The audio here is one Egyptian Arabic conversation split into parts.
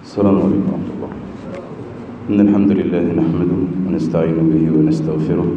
السلام عليكم ورحمة الله إن الحمد لله نحمده ونستعين به ونستغفره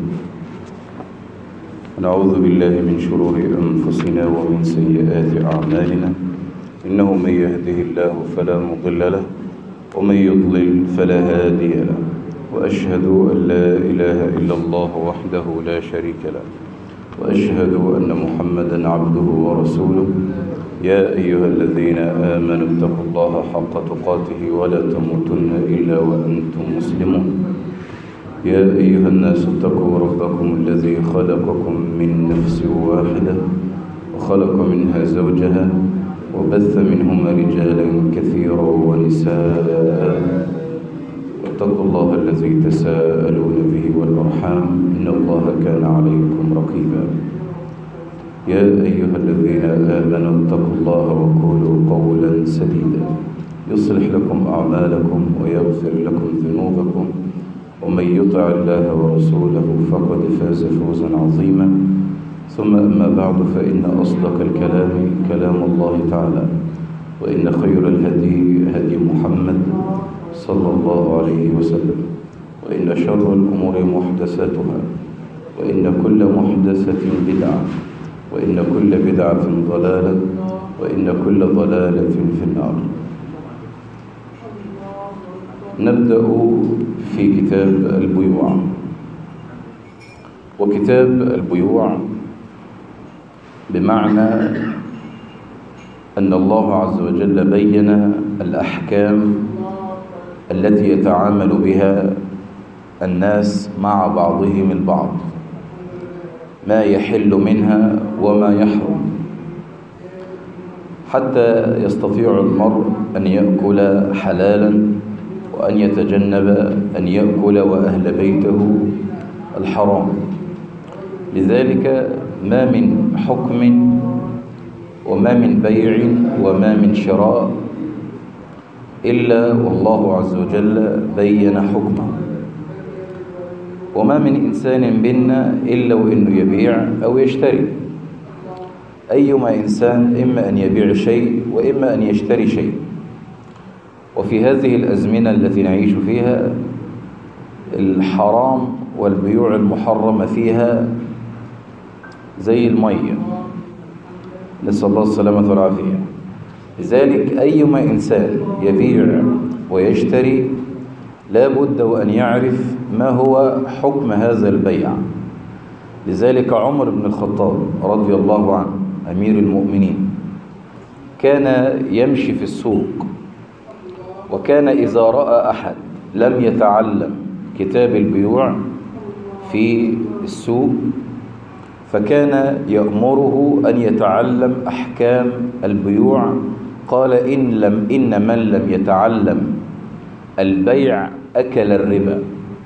ونعوذ بالله من شرور أنفسنا ومن سيئات أعمالنا إنه من يهده الله فلا مضل له ومن يضلل فلا هادي له وأشهد أن لا إله إلا الله وحده لا شريك له وأشهد أن محمدا عبده ورسوله يا أيها الذين آمنوا اتقوا الله حق تقاته ولا تموتن إلا وأنتم مسلمون يا أيها الناس اتقوا ربكم الذي خلقكم من نفس واحدة وخلق منها زوجها وبث منهما رجالا كثيرا ونساء واتقوا الله الذي تساءلون به والأرحام إن الله كان عليكم رقيبا يا أيها الذين آمنوا اتقوا الله وقولوا قولا سديدا يصلح لكم أعمالكم ويغفر لكم ذنوبكم ومن يطع الله ورسوله فقد فاز فوزا عظيما ثم أما بعد فإن أصدق الكلام كلام الله تعالى وإن خير الهدي هدي محمد صلى الله عليه وسلم وإن شر الأمور محدثاتها وإن كل محدثة بدعة وإن كل بدعة ضلالة وإن كل ضلالة في النار نبدأ في كتاب البيوع وكتاب البيوع بمعنى أن الله عز وجل بين الأحكام التي يتعامل بها الناس مع بعضهم البعض ما يحل منها وما يحرم حتى يستطيع المرء أن يأكل حلالا وأن يتجنب أن يأكل وأهل بيته الحرام لذلك ما من حكم وما من بيع وما من شراء إلا والله عز وجل بين حكمه وما من إنسان بينا إلا وإنه يبيع أو يشتري أيما إنسان إما أن يبيع شيء وإما أن يشتري شيء وفي هذه الأزمنة التي نعيش فيها الحرام والبيوع المحرمة فيها زي المية نسأل الله السلامة والعافية لذلك أيما إنسان يبيع ويشتري لا بد وأن يعرف ما هو حكم هذا البيع لذلك عمر بن الخطاب رضي الله عنه أمير المؤمنين كان يمشي في السوق وكان إذا رأى أحد لم يتعلم كتاب البيوع في السوق فكان يأمره أن يتعلم أحكام البيوع قال إن, لم إن من لم يتعلم البيع أكل الربا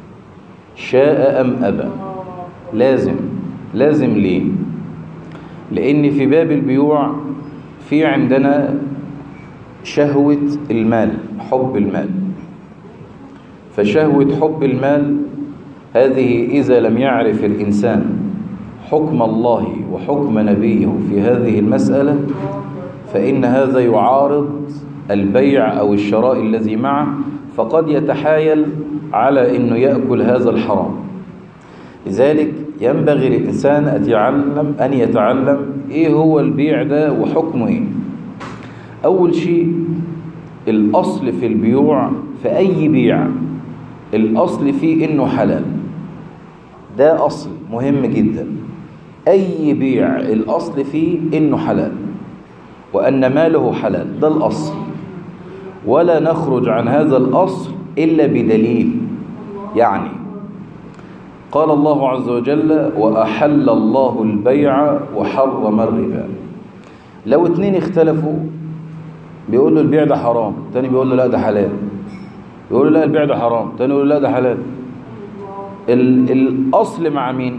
شاء أم أبى لازم لازم ليه لأن في باب البيوع في عندنا شهوة المال حب المال فشهوة حب المال هذه إذا لم يعرف الإنسان حكم الله وحكم نبيه في هذه المسألة فإن هذا يعارض البيع أو الشراء الذي معه فقد يتحايل على أنه يأكل هذا الحرام لذلك ينبغي للإنسان أن يتعلم, أن يتعلم إيه هو البيع ده وحكمه إيه أول شيء الأصل في البيوع في أي بيع الأصل فيه إنه حلال ده أصل مهم جدا أي بيع الأصل فيه إنه حلال وأن ماله حلال ده الأصل ولا نخرج عن هذا الأصل إلا بدليل يعني قال الله عز وجل وأحل الله البيع وحرم الربا لو اتنين اختلفوا بيقول له البيع ده حرام تاني بيقول له لا ده حلال يقول له لا البيع ده حرام تاني يقول له لا ده حلال الأصل مع مين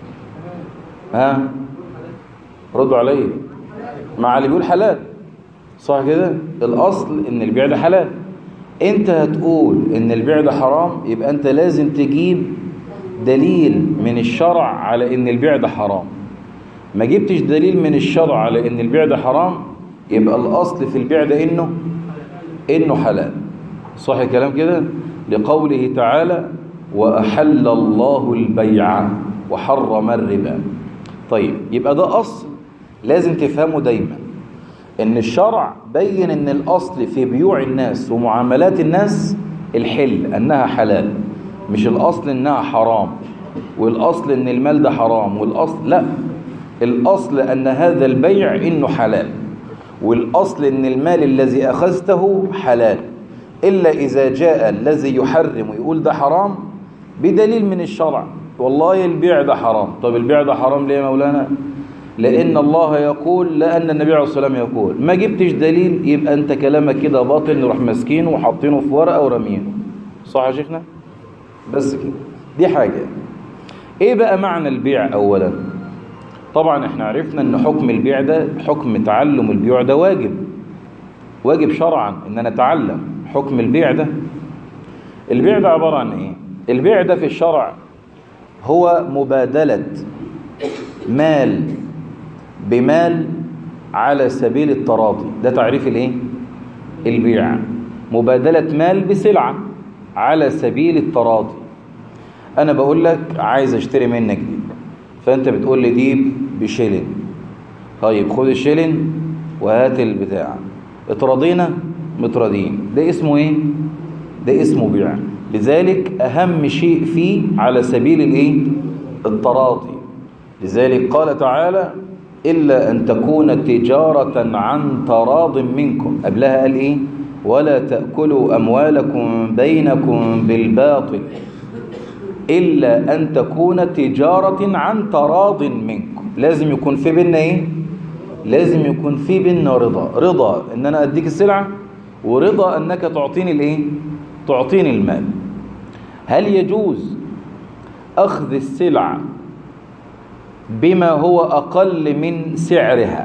ها ردوا علي مع اللي بيقول حلال صح كده الأصل ان البيع ده حلال انت هتقول ان البيع ده حرام يبقى انت لازم تجيب دليل من الشرع على ان البيع ده حرام ما جبتش دليل من الشرع على ان البيع ده حرام يبقى الاصل في البيع ده انه انه حلال صح الكلام كده لقوله تعالى وأحل الله البيع وحرم الربا طيب يبقى ده أصل لازم تفهمه دايما ان الشرع بين ان الاصل في بيوع الناس ومعاملات الناس الحل انها حلال مش الاصل انها حرام والاصل ان المال ده حرام والاصل لا الاصل ان هذا البيع انه حلال والاصل ان المال الذي اخذته حلال الا اذا جاء الذي يحرم ويقول ده حرام بدليل من الشرع والله البيع ده حرام طب البيع ده حرام ليه يا مولانا لأن الله يقول لأن النبي عليه الصلاة والسلام يقول ما جبتش دليل يبقى أنت كلامك كده باطل نروح ماسكينه وحاطينه في ورقة ورمينه صح يا شيخنا؟ بس كده دي حاجة إيه بقى معنى البيع أولا؟ طبعا احنا عرفنا ان حكم البيع ده حكم تعلم البيع ده واجب واجب شرعا ان انا اتعلم حكم البيع ده البيع ده عبارة عن ايه البيع ده في الشرع هو مبادلة مال بمال على سبيل التراضي ده تعريف الايه البيع مبادلة مال بسلعة على سبيل التراضي انا بقول لك عايز اشتري منك دي فانت بتقول لي دي بشيلن طيب خد الشيلن وهات البتاع اتراضينا متراضين ده اسمه ايه ده اسمه بيع لذلك اهم شيء فيه على سبيل الايه التراضي لذلك قال تعالى إلا أن تكون تجارة عن تراض منكم قبلها قال إيه ولا تأكلوا أموالكم بينكم بالباطل إلا أن تكون تجارة عن تراض منكم لازم يكون في بيننا إيه لازم يكون في بيننا رضا رضا إن أنا أديك السلعة ورضا أنك تعطيني الإيه تعطيني المال هل يجوز أخذ السلعة بما هو أقل من سعرها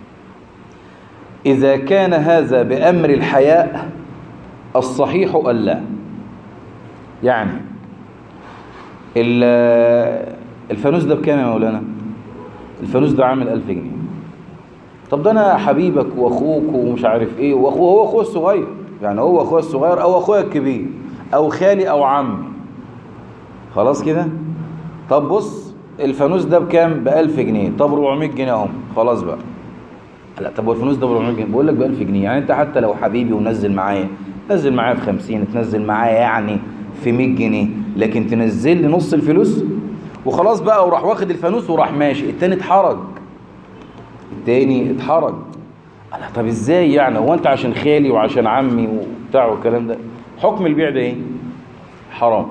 إذا كان هذا بأمر الحياء الصحيح ألا يعني الفانوس ده بكام يا مولانا الفانوس ده عامل ألف جنيه طب ده أنا حبيبك وأخوك ومش عارف إيه وأخوه هو أخوه الصغير يعني هو أخوه الصغير أو أخويا الكبير أو خالي أو عمي خلاص كده طب بص الفانوس ده بكام ب 1000 جنيه طب 400 جنيه اهو خلاص بقى لا طب والفانوس ده ب 400 جنيه بقول لك ب 1000 جنيه يعني انت حتى لو حبيبي ونزل معايا تنزل معايا ب 50 تنزل معايا يعني في 100 جنيه لكن تنزل لي نص الفلوس وخلاص بقى وراح واخد الفانوس وراح ماشي التاني اتحرج التاني اتحرج لا طب ازاي يعني هو انت عشان خالي وعشان عمي وبتاع والكلام ده حكم البيع ده ايه حرام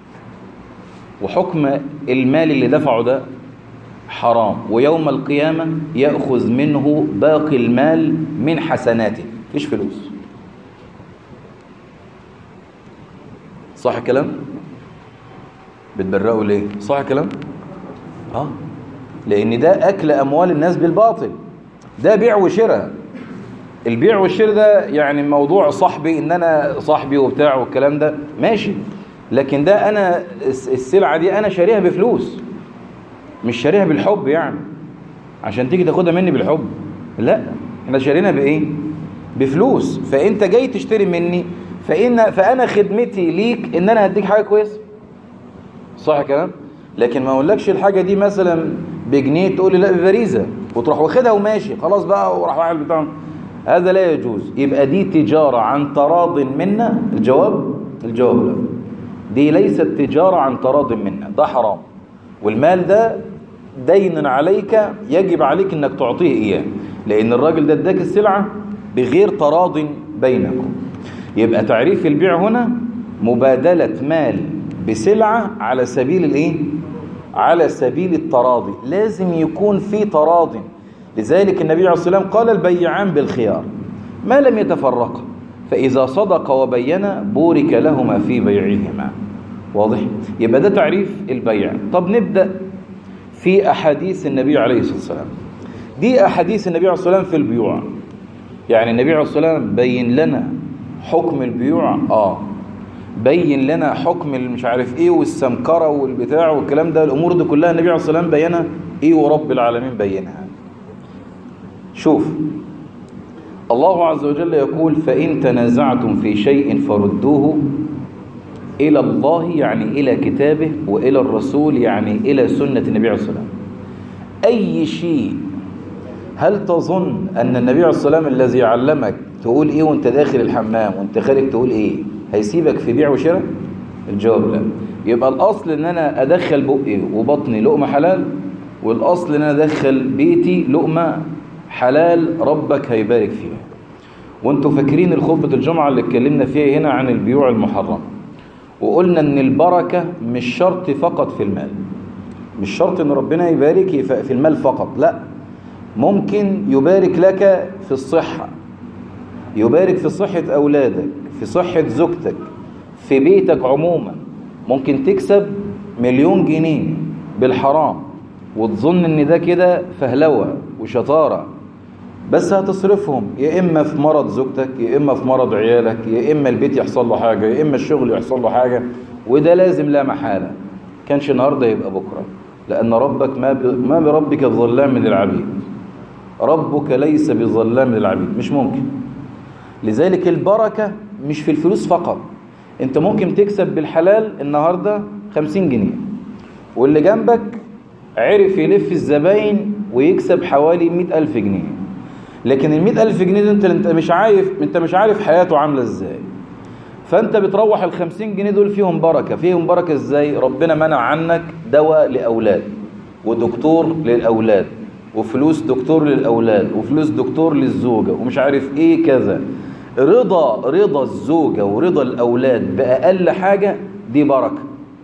وحكم المال اللي دفعه ده حرام ويوم القيامة يأخذ منه باقي المال من حسناته مفيش فلوس صح الكلام بتبرئوا ليه صح الكلام اه لان ده اكل اموال الناس بالباطل ده بيع وشراء البيع والشراء ده يعني موضوع صاحبي ان انا صاحبي وبتاع والكلام ده ماشي لكن ده انا السلعه دي انا شاريها بفلوس مش شاريها بالحب يعني عشان تيجي تاخدها مني بالحب لا احنا شارينا بايه بفلوس فانت جاي تشتري مني فإن فانا خدمتي ليك ان انا هديك حاجه كويسه صح الكلام لكن ما اقولكش الحاجه دي مثلا بجنيه تقول لي لا ببريزه وتروح واخدها وماشي خلاص بقى وراح واحد بتاع هذا لا يجوز يبقى دي تجاره عن تراض منا الجواب الجواب لا دي ليست تجاره عن تراض منا ده حرام والمال ده دين عليك يجب عليك انك تعطيه اياه لان الراجل ده اداك السلعه بغير تراض بينكم يبقى تعريف البيع هنا مبادله مال بسلعه على سبيل الايه على سبيل التراضي لازم يكون في تراضي لذلك النبي عليه الصلاه والسلام قال البيعان بالخيار ما لم يتفرقا فاذا صدق وبين بورك لهما في بيعهما واضح يبقى ده تعريف البيع طب نبدا في احاديث النبي عليه الصلاه والسلام دي احاديث النبي عليه الصلاه والسلام في البيوع يعني النبي عليه الصلاه والسلام بين لنا حكم البيوع اه بين لنا حكم مش عارف ايه والسمكره والبتاع والكلام ده الامور دي كلها النبي عليه الصلاه والسلام بينها ايه ورب العالمين بينها شوف الله عز وجل يقول فإن تنازعتم في شيء فردوه إلى الله يعني إلى كتابه وإلى الرسول يعني إلى سنة النبي عليه الصلاة والسلام أي شيء هل تظن أن النبي عليه الصلاة والسلام الذي علمك تقول إيه وانت داخل الحمام وانت خارج تقول إيه هيسيبك في بيع وشراء الجواب لا يبقى الأصل أن أنا أدخل بقي وبطني لقمة حلال والأصل أن أنا أدخل بيتي لقمة حلال ربك هيبارك فيها وانتوا فاكرين الخطبة الجمعة اللي اتكلمنا فيها هنا عن البيوع المحرمة وقلنا ان البركة مش شرط فقط في المال مش شرط ان ربنا يبارك في المال فقط لا ممكن يبارك لك في الصحة يبارك في صحة أولادك في صحة زوجتك في بيتك عموما ممكن تكسب مليون جنيه بالحرام وتظن ان ده كده فهلوة وشطارة بس هتصرفهم يا إما في مرض زوجتك يا إما في مرض عيالك يا إما البيت يحصل له حاجة يا إما الشغل يحصل له حاجة وده لازم لا محالة كانش النهاردة يبقى بكرة لأن ربك ما, ب... ما بربك الظلام للعبيد ربك ليس بظلام للعبيد مش ممكن لذلك البركة مش في الفلوس فقط انت ممكن تكسب بالحلال النهاردة خمسين جنيه واللي جنبك عرف يلف الزباين ويكسب حوالي مئة ألف جنيه لكن ال ألف جنيه ده انت انت مش عارف انت مش عارف حياته عامله ازاي فانت بتروح ال 50 جنيه دول فيهم بركه فيهم بركه ازاي ربنا منع عنك دواء لاولاد ودكتور للاولاد وفلوس دكتور للاولاد وفلوس دكتور للزوجه ومش عارف ايه كذا رضا رضا الزوجه ورضا الاولاد باقل حاجه دي بركه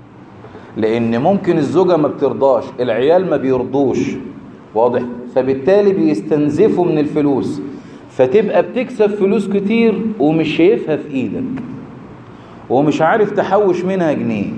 لان ممكن الزوجه ما بترضاش العيال ما بيرضوش واضح فبالتالي بيستنزفوا من الفلوس فتبقى بتكسب فلوس كتير ومش شايفها في ايدك ومش عارف تحوش منها جنيه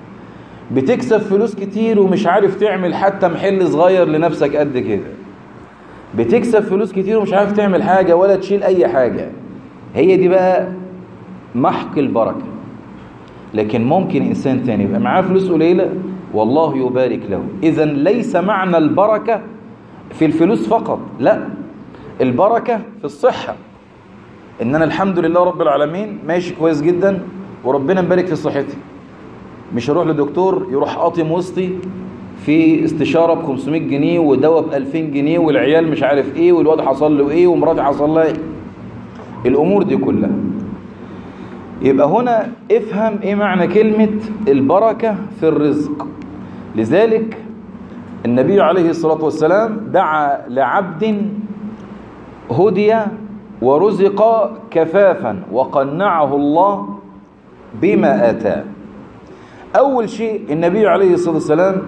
بتكسب فلوس كتير ومش عارف تعمل حتى محل صغير لنفسك قد كده بتكسب فلوس كتير ومش عارف تعمل حاجة ولا تشيل أي حاجة هي دي بقى محق البركة لكن ممكن إنسان تاني يبقى معاه فلوس قليلة والله يبارك له إذا ليس معنى البركة في الفلوس فقط لا البركة في الصحة ان انا الحمد لله رب العالمين ماشي كويس جدا وربنا مبارك في صحتي مش هروح لدكتور يروح قاطم وسطي في استشارة ب 500 جنيه ودواء ب 2000 جنيه والعيال مش عارف ايه والواد حصل له ايه ومراتي حصل لها ايه الامور دي كلها يبقى هنا افهم ايه معنى كلمة البركة في الرزق لذلك النبي عليه الصلاة والسلام دعا لعبد هدي ورزق كفافا وقنعه الله بما آتاه أول شيء النبي عليه الصلاة والسلام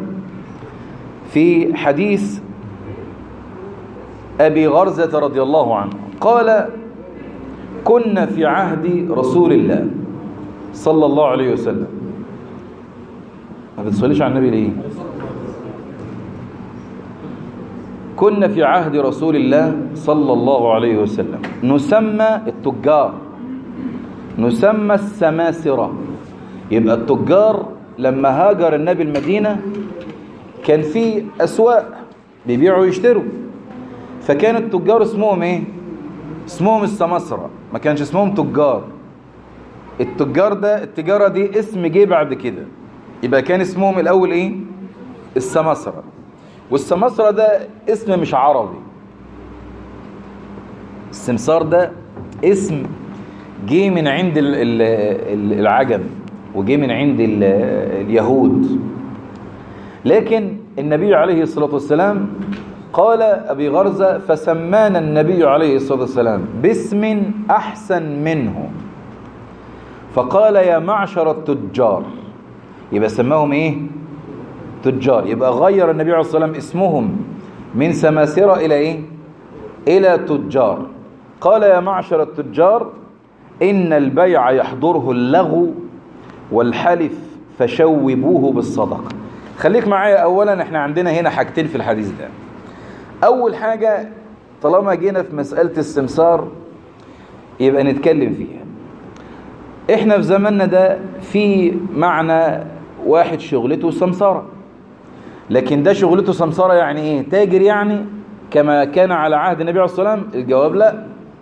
في حديث أبي غرزة رضي الله عنه قال كنا في عهد رسول الله صلى الله عليه وسلم ما بتصليش على النبي ليه كنا في عهد رسول الله صلى الله عليه وسلم نسمى التجار نسمى السماسرة يبقى التجار لما هاجر النبي المدينة كان في أسواق بيبيعوا ويشتروا فكان التجار اسمهم ايه اسمهم السماسرة ما كانش اسمهم تجار التجار ده التجارة دي اسم جه بعد كده يبقى كان اسمهم الأول ايه السماسرة والسمسرة ده اسم مش عربي السمسار ده اسم جه من عند العجم وجه من عند اليهود لكن النبي عليه الصلاة والسلام قال أبي غرزة فسمانا النبي عليه الصلاة والسلام باسم أحسن منه فقال يا معشر التجار يبقى سماهم ايه تجار يبقى غير النبي عليه الصلاة والسلام اسمهم من سماسرة إلى إيه؟ إلى تجار قال يا معشر التجار إن البيع يحضره اللغو والحلف فشوبوه بالصدقة خليك معايا أولا احنا عندنا هنا حاجتين في الحديث ده أول حاجة طالما جينا في مسألة السمسار يبقى نتكلم فيها احنا في زماننا ده في معنى واحد شغلته سمساره لكن ده شغلته سمسارة يعني ايه تاجر يعني كما كان على عهد النبي عليه الصلاة والسلام الجواب لا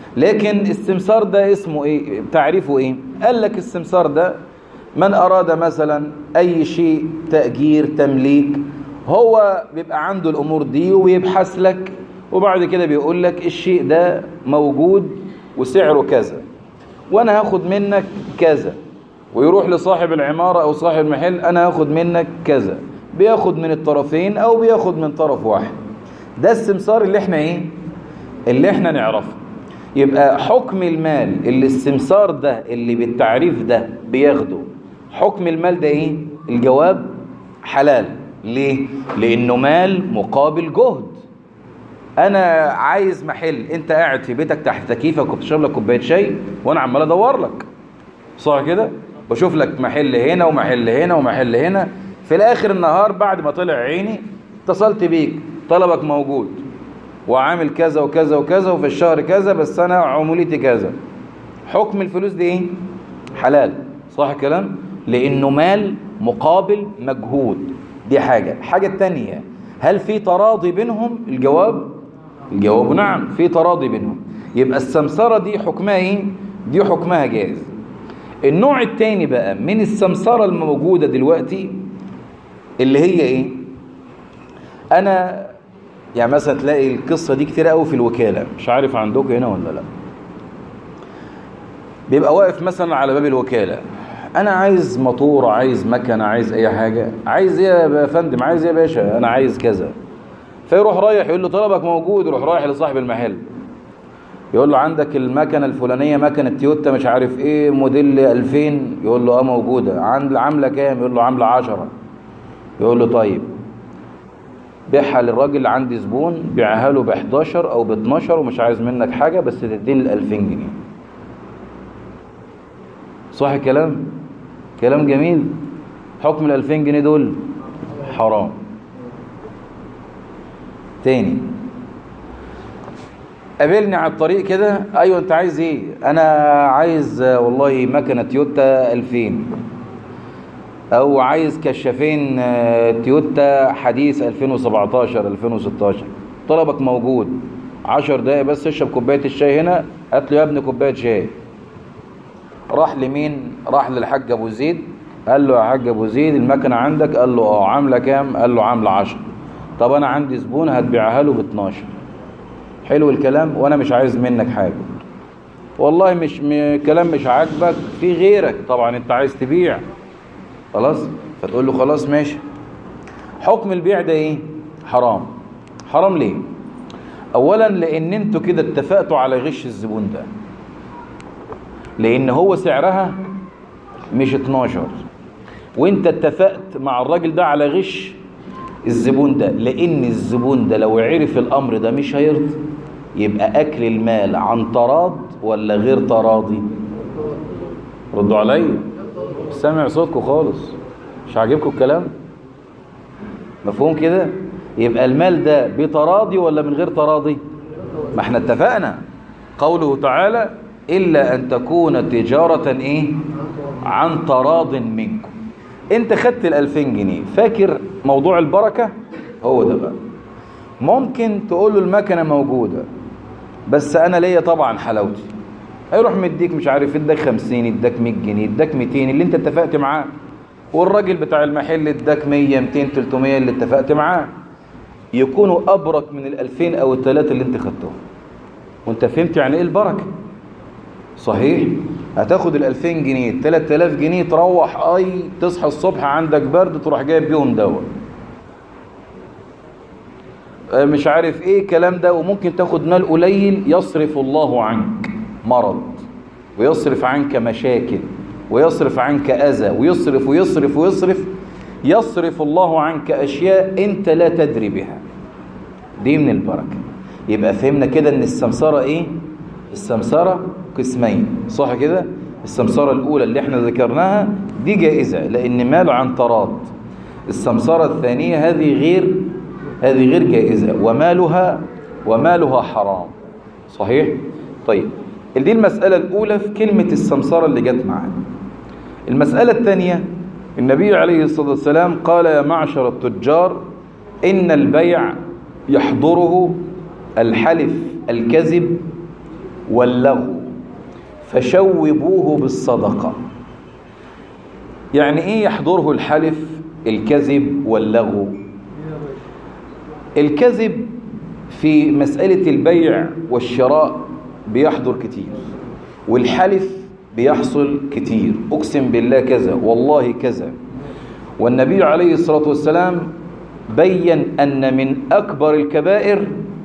لكن السمسار ده اسمه ايه تعريفه ايه قال لك السمسار ده من اراد مثلا اي شيء تأجير تمليك هو بيبقى عنده الامور دي ويبحث لك وبعد كده بيقول لك الشيء ده موجود وسعره كذا وانا هاخد منك كذا ويروح لصاحب العمارة او صاحب المحل انا هاخد منك كذا بياخد من الطرفين او بياخد من طرف واحد ده السمسار اللي احنا ايه اللي احنا نعرفه يبقى حكم المال اللي السمسار ده اللي بالتعريف ده بياخده حكم المال ده ايه الجواب حلال ليه لانه مال مقابل جهد انا عايز محل انت قاعد في بيتك تحت تكييفك وبتشرب لك كوبايه شاي وانا عمال ادور لك صح كده بشوف لك محل هنا ومحل هنا ومحل هنا في الاخر النهار بعد ما طلع عيني اتصلت بيك طلبك موجود وعامل كذا وكذا وكذا وفي الشهر كذا بس انا عمولتي كذا حكم الفلوس دي ايه حلال صح الكلام لانه مال مقابل مجهود دي حاجة الحاجة التانية هل في تراضي بينهم الجواب الجواب نعم في تراضي بينهم يبقى السمسرة دي حكمها ايه دي حكمها جائز النوع التاني بقى من السمسرة الموجودة دلوقتي اللي هي ايه انا يعني مثلا تلاقي القصة دي كتير قوي في الوكالة مش عارف عندكم هنا ولا لا بيبقى واقف مثلا على باب الوكالة انا عايز موتور عايز مكنه عايز اي حاجه عايز ايه يا فندم عايز ايه يا باشا انا عايز كذا فيروح رايح يقول له طلبك موجود يروح رايح لصاحب المحل يقول له عندك المكنه الفلانيه مكنه تويوتا مش عارف ايه موديل 2000 يقول له اه موجوده عند عامله كام يقول له عامله 10 يقول له طيب بيعها للراجل اللي عندي زبون بيعها له ب 11 او ب 12 ومش عايز منك حاجه بس تديني ال 2000 جنيه صح الكلام كلام جميل حكم ال 2000 جنيه دول حرام تاني قابلني على الطريق كده ايوه انت عايز ايه انا عايز والله مكنه تويوتا 2000 او عايز كشافين تويوتا حديث 2017 2016 طلبك موجود 10 دقايق بس اشرب كوبايه الشاي هنا هات له يا ابني كوبايه شاي راح لمين راح للحاج ابو زيد قال له يا حاج ابو زيد المكنه عندك قال له اه عامله كام قال له عامله 10 طب انا عندي زبون هتبيعها له ب 12 حلو الكلام وانا مش عايز منك حاجه والله مش م... كلام مش عاجبك في غيرك طبعا انت عايز تبيع خلاص فتقول له خلاص ماشي حكم البيع ده ايه حرام حرام ليه اولا لان انتوا كده اتفقتوا على غش الزبون ده لان هو سعرها مش 12 وانت اتفقت مع الراجل ده على غش الزبون ده لان الزبون ده لو عرف الامر ده مش هيرضى يبقى اكل المال عن تراض ولا غير تراضي ردوا عليا سامع صوتكم خالص مش عاجبكم الكلام مفهوم كده يبقى المال ده بتراضي ولا من غير تراضي ما احنا اتفقنا قوله تعالى إلا أن تكون تجارة إيه عن تراض منكم انت خدت الألفين جنيه فاكر موضوع البركة هو ده بقى ممكن تقول له المكنة موجودة بس أنا ليا طبعا حلاوتي هيروح مديك مش عارف اداك 50 اداك 100 جنيه اداك 200 اللي انت اتفقت معاه والراجل بتاع المحل اداك 100 200 300 اللي اتفقت معاه يكونوا ابرك من ال 2000 او الثلاثه اللي انت خدتهم وانت فهمت يعني ايه البركه صحيح هتاخد ال 2000 جنيه ال 3000 جنيه تروح اي تصحى الصبح عندك برد تروح جايب بيهم دواء مش عارف ايه الكلام ده وممكن تاخد مال قليل يصرف الله عنك مرض ويصرف عنك مشاكل ويصرف عنك اذى ويصرف ويصرف ويصرف يصرف الله عنك اشياء انت لا تدري بها دي من البركه يبقى فهمنا كده ان السمسره ايه السمسره قسمين صح كده السمسره الاولى اللي احنا ذكرناها دي جائزه لان مال عن تراض السمسره الثانيه هذه غير هذه غير جائزه ومالها ومالها حرام صحيح طيب دي المساله الاولى في كلمه السمسره اللي جت معانا المساله الثانيه النبي عليه الصلاه والسلام قال يا معشر التجار ان البيع يحضره الحلف الكذب واللغو فشوبوه بالصدقة يعني ايه يحضره الحلف الكذب واللغو الكذب في مسألة البيع والشراء بيحضر كتير والحلف بيحصل كتير أقسم بالله كذا والله كذا والنبي عليه الصلاة والسلام بين أن من أكبر الكبائر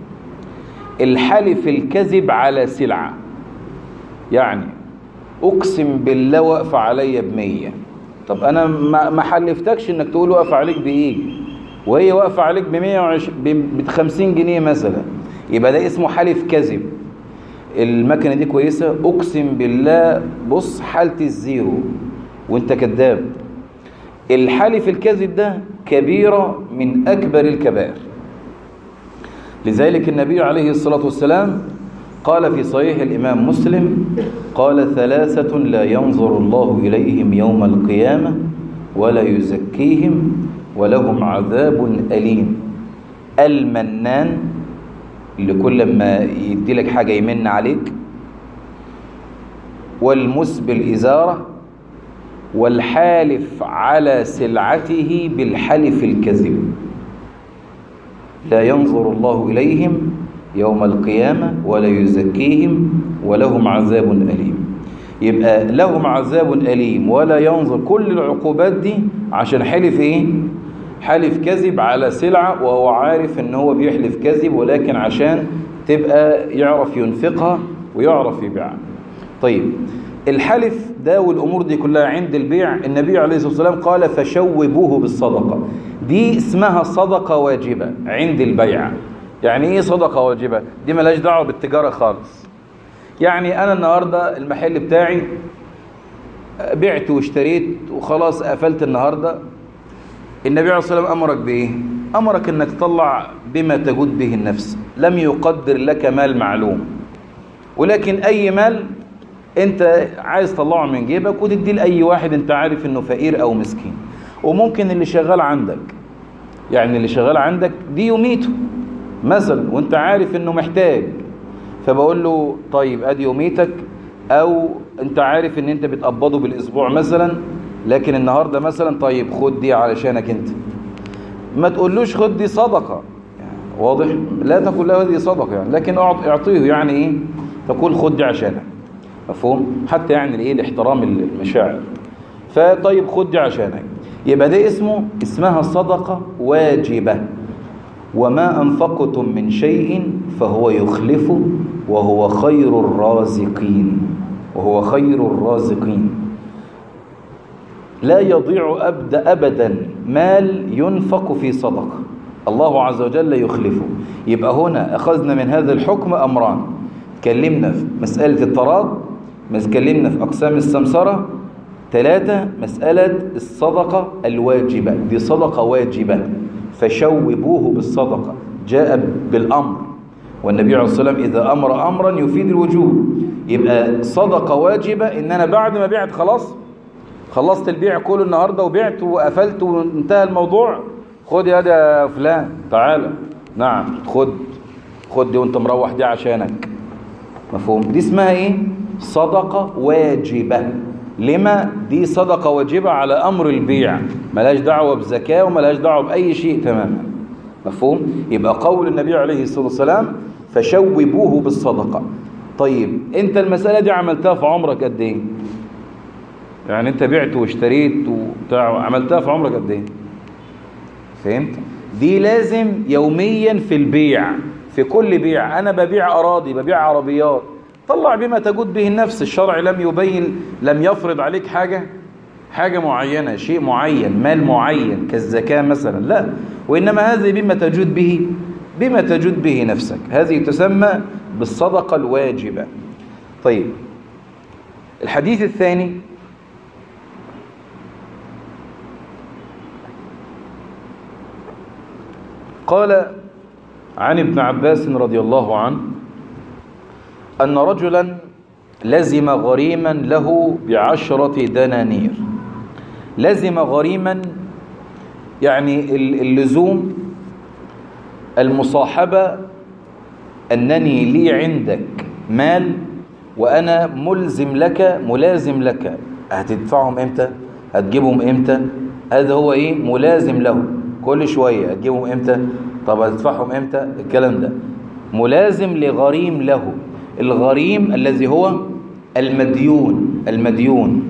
الحلف الكذب على سلعة يعني أقسم بالله وقف عليا بمية طب أنا ما حلفتكش إنك تقول وقف عليك بإيه وهي واقفة عليك بمية بخمسين جنيه مثلا يبقى ده اسمه حلف كذب المكنة دي كويسة أقسم بالله بص حالتي الزيرو وانت كذاب الحلف الكذب ده كبيرة من أكبر الكبائر لذلك النبي عليه الصلاة والسلام قال في صحيح الإمام مسلم قال ثلاثة لا ينظر الله إليهم يوم القيامة ولا يزكيهم ولهم عذاب أليم المنان اللي كل ما يدي لك حاجة يمن عليك والمسبل إزارة والحالف على سلعته بالحلف الكذب لا ينظر الله إليهم يوم القيامة ولا يزكيهم ولهم عذاب أليم يبقى لهم عذاب أليم ولا ينظر كل العقوبات دي عشان حلف إيه؟ حلف كذب على سلعة وهو عارف ان هو بيحلف كذب ولكن عشان تبقى يعرف ينفقها ويعرف يبيعها طيب الحلف ده والأمور دي كلها عند البيع النبي عليه الصلاة والسلام قال فشوبوه بالصدقة دي اسمها صدقة واجبة عند البيع يعني ايه صدقة واجبة دي ملاش دعوة بالتجارة خالص يعني انا النهاردة المحل بتاعي بعت واشتريت وخلاص قفلت النهاردة النبي عليه الصلاة والسلام أمرك بإيه؟ أمرك أنك تطلع بما تجود به النفس لم يقدر لك مال معلوم ولكن أي مال أنت عايز تطلعه من جيبك وتديه لأي واحد أنت عارف أنه فقير أو مسكين وممكن اللي شغال عندك يعني اللي شغال عندك دي يوميته مثلا وانت عارف انه محتاج فبقول له طيب ادي يوميتك او انت عارف ان انت بتقبضه بالاسبوع مثلا لكن النهاردة مثلا طيب خد دي علشانك انت ما تقولوش خد دي صدقة يعني واضح لا تقول له هذه صدقة يعني لكن اعطيه يعني ايه تقول خد دي عشانك مفهوم حتى يعني الايه الاحترام المشاعر فطيب خد دي عشانك يبقى ده اسمه اسمها صدقة واجبة وما أنفقتم من شيء فهو يخلفه وهو خير الرازقين وهو خير الرازقين لا يضيع أبد أبدا مال ينفق في صدقة الله عز وجل يخلفه يبقى هنا أخذنا من هذا الحكم أمران تكلمنا في مسألة الطراد تكلمنا في أقسام السمسرة ثلاثة مسألة الصدقة الواجبة دي صدقة واجبة فشوبوه بالصدقة جاء بالأمر والنبي عليه الصلاة والسلام إذا أمر أمرا يفيد الوجوب يبقى صدقة واجبة إن أنا بعد ما بعت خلاص خلصت البيع كله النهاردة وبعت وقفلت وانتهى الموضوع خد يا يا فلان تعالى نعم خد خد دي وانت مروح دي عشانك مفهوم دي اسمها ايه صدقة واجبة لما دي صدقة واجبة على أمر البيع ملاش دعوة بزكاة وملاش دعوة بأي شيء تماما مفهوم يبقى قول النبي عليه الصلاة والسلام فشوبوه بالصدقة طيب انت المسألة دي عملتها في عمرك قد ايه يعني انت بعت واشتريت وبتاع عملتها في عمرك قد ايه فهمت دي لازم يوميا في البيع في كل بيع انا ببيع اراضي ببيع عربيات طلع بما تجود به النفس الشرع لم يبين لم يفرض عليك حاجة حاجة معينة شيء معين مال معين كالزكاة مثلا لا وإنما هذه بما تجود به بما تجود به نفسك هذه تسمى بالصدقة الواجبة طيب الحديث الثاني قال عن ابن عباس رضي الله عنه أن رجلا لزم غريما له بعشرة دنانير لزم غريما يعني اللزوم المصاحبة أنني لي عندك مال وأنا ملزم لك ملازم لك هتدفعهم إمتى هتجيبهم إمتى هذا هو إيه ملازم له كل شوية هتجيبهم إمتى طب هتدفعهم إمتى الكلام ده ملازم لغريم له الغريم الذي هو المديون المديون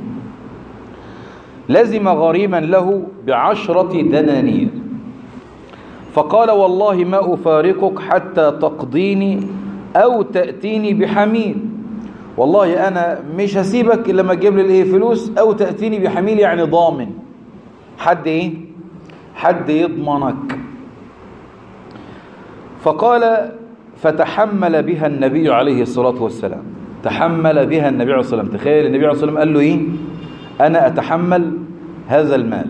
لزم غريما له بعشرة دنانير فقال والله ما أفارقك حتى تقضيني أو تأتيني بحميل والله أنا مش هسيبك إلا ما تجيب لي الإيه فلوس أو تأتيني بحميل يعني ضامن حد إيه حد يضمنك فقال فتحمل بها النبي عليه الصلاة والسلام تحمل بها النبي عليه الصلاة والسلام تخيل النبي عليه الصلاة والسلام قال له إيه أنا أتحمل هذا المال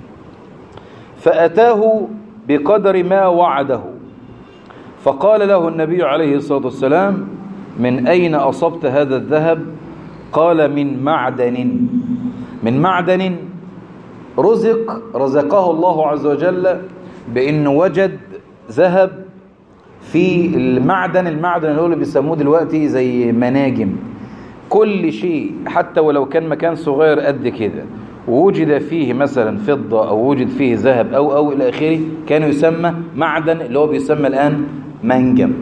فأتاه بقدر ما وعده فقال له النبي عليه الصلاة والسلام من أين أصبت هذا الذهب قال من معدن من معدن رزق رزقه الله عز وجل بأنه وجد ذهب في المعدن المعدن اللي هو اللي بيسموه دلوقتي زي مناجم كل شيء حتى ولو كان مكان صغير قد كده ووجد فيه مثلا فضة أو وجد فيه ذهب أو أو إلى آخره كان يسمى معدن اللي هو بيسمى الآن منجم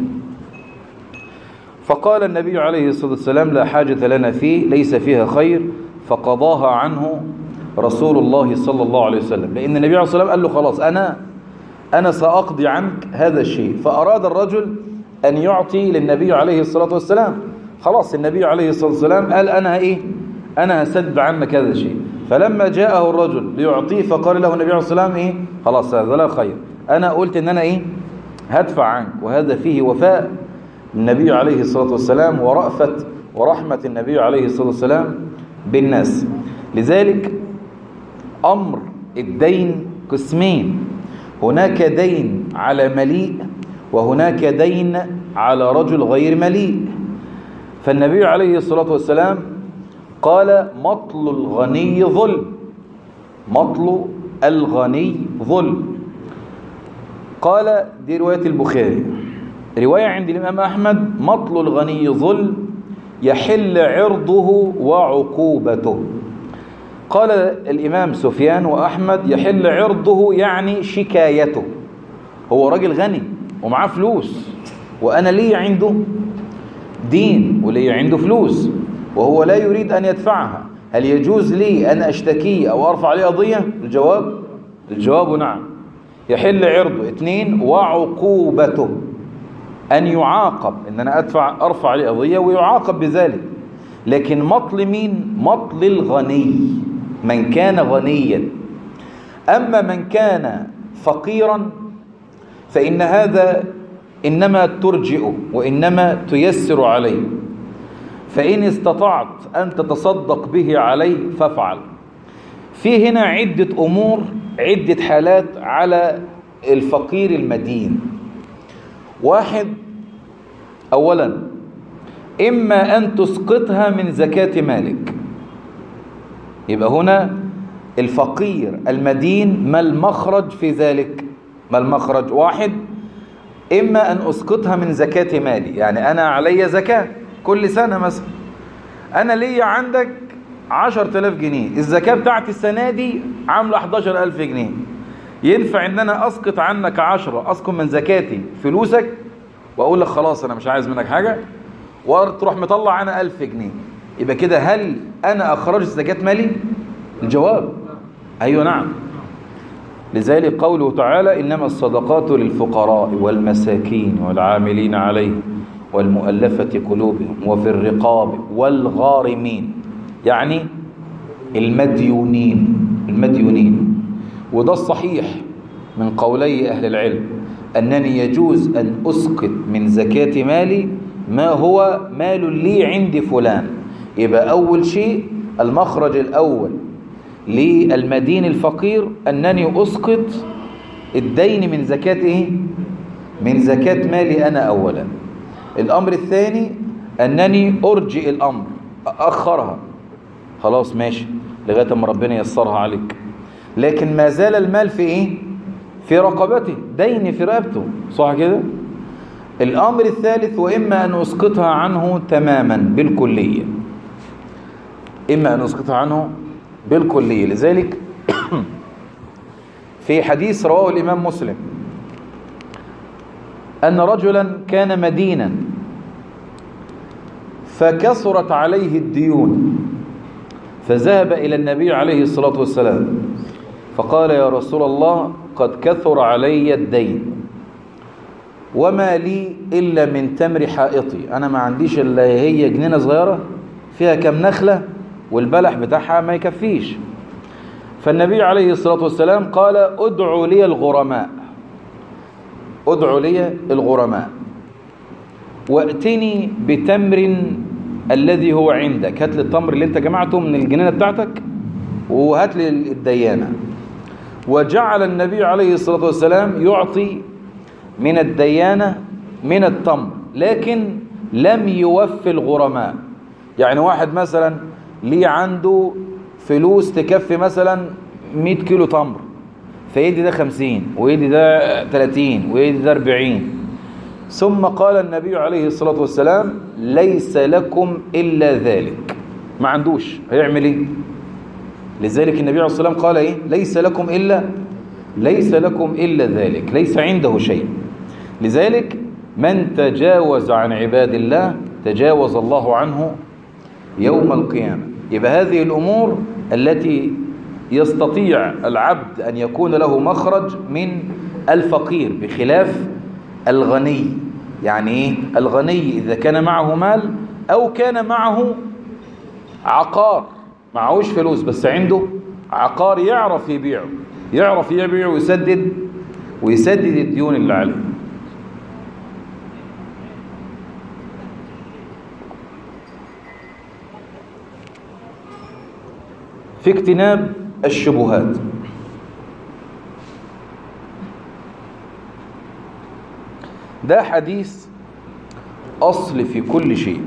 فقال النبي عليه الصلاة والسلام لا حاجة لنا فيه ليس فيها خير فقضاها عنه رسول الله صلى الله عليه وسلم لأن النبي عليه الصلاة والسلام قال له خلاص أنا أنا سأقضي عنك هذا الشيء فأراد الرجل أن يعطي للنبي عليه الصلاة والسلام خلاص النبي عليه الصلاة والسلام قال أنا إيه أنا هسد عنك هذا الشيء فلما جاءه الرجل ليعطيه فقال له النبي عليه الصلاة والسلام إيه خلاص هذا لا خير أنا قلت إن أنا إيه هدفع عنك وهذا فيه وفاء النبي عليه الصلاة والسلام ورأفة ورحمة النبي عليه الصلاة والسلام بالناس لذلك أمر الدين قسمين هناك دين على مليء وهناك دين على رجل غير مليء فالنبي عليه الصلاة والسلام قال مطل الغني ظلم مطل الغني ظلم قال دي رواية البخاري رواية عند الإمام أحمد مطل الغني ظلم يحل عرضه وعقوبته قال الإمام سفيان وأحمد يحل عرضه يعني شكايته هو راجل غني ومعاه فلوس وأنا لي عنده دين ولي عنده فلوس وهو لا يريد أن يدفعها هل يجوز لي أن أشتكيه أو أرفع عليه قضية الجواب الجواب نعم يحل عرضه اثنين وعقوبته أن يعاقب إن أنا أدفع أرفع عليه قضية ويعاقب بذلك لكن مطل مين مطل الغني من كان غنيا أما من كان فقيرا فإن هذا إنما ترجئه وإنما تيسر عليه فإن استطعت أن تتصدق به عليه فافعل في هنا عدة أمور عدة حالات على الفقير المدين واحد أولا إما أن تسقطها من زكاة مالك يبقى هنا الفقير المدين ما المخرج في ذلك ما المخرج واحد إما أن أسقطها من زكاة مالي يعني أنا علي زكاة كل سنة مثلا أنا ليا عندك عشر تلاف جنيه الزكاة بتاعتي السنة دي عاملة 11 ألف جنيه ينفع ان انا اسقط عنك عشرة اسقط من زكاتي فلوسك واقول لك خلاص انا مش عايز منك حاجة وتروح مطلع انا ألف جنيه يبقى كده هل انا اخرجت زكاة مالي الجواب ايوه نعم لذلك قوله تعالى انما الصدقات للفقراء والمساكين والعاملين عليه والمؤلفة قلوبهم وفي الرقاب والغارمين يعني المديونين المديونين وده الصحيح من قولي أهل العلم أنني يجوز أن أسقط من زكاة مالي ما هو مال لي عند فلان يبقى أول شيء المخرج الأول للمدين الفقير أنني أسقط الدين من زكاة إيه؟ من زكاة مالي أنا أولا الأمر الثاني أنني أرجئ الأمر أأخرها خلاص ماشي لغاية ما ربنا يسرها عليك لكن ما زال المال في ايه في رقبته دين في رقبته صح كده الأمر الثالث وإما أن أسقطها عنه تماما بالكلية إما أن أسقطها عنه بالكلية لذلك في حديث رواه الإمام مسلم أن رجلا كان مدينا فكثرت عليه الديون فذهب إلى النبي عليه الصلاة والسلام فقال يا رسول الله قد كثر علي الدين وما لي إلا من تمر حائطي أنا ما عنديش إلا هي جنينة صغيرة فيها كم نخلة والبلح بتاعها ما يكفيش فالنبي عليه الصلاة والسلام قال ادعوا لي الغرماء ادعوا لي الغرماء واتني بتمر الذي هو عندك هات لي التمر اللي انت جمعته من الجنينة بتاعتك وهات لي الديانة وجعل النبي عليه الصلاة والسلام يعطي من الديانة من التمر لكن لم يوفي الغرماء يعني واحد مثلا ليه عنده فلوس تكفي مثلا 100 كيلو تمر فيدي ده 50 ويدي ده 30 ويدي ده 40 ثم قال النبي عليه الصلاة والسلام ليس لكم إلا ذلك ما عندوش هيعمل ايه لذلك النبي عليه الصلاة والسلام قال ايه ليس لكم إلا ليس لكم إلا ذلك ليس عنده شيء لذلك من تجاوز عن عباد الله تجاوز الله عنه يوم القيامة يبقى هذه الأمور التي يستطيع العبد أن يكون له مخرج من الفقير بخلاف الغني يعني إيه؟ الغني إذا كان معه مال أو كان معه عقار معهوش فلوس بس عنده عقار يعرف يبيعه يعرف يبيع ويسدد ويسدد الديون اللي عليه في اجتناب الشبهات ده حديث أصل في كل شيء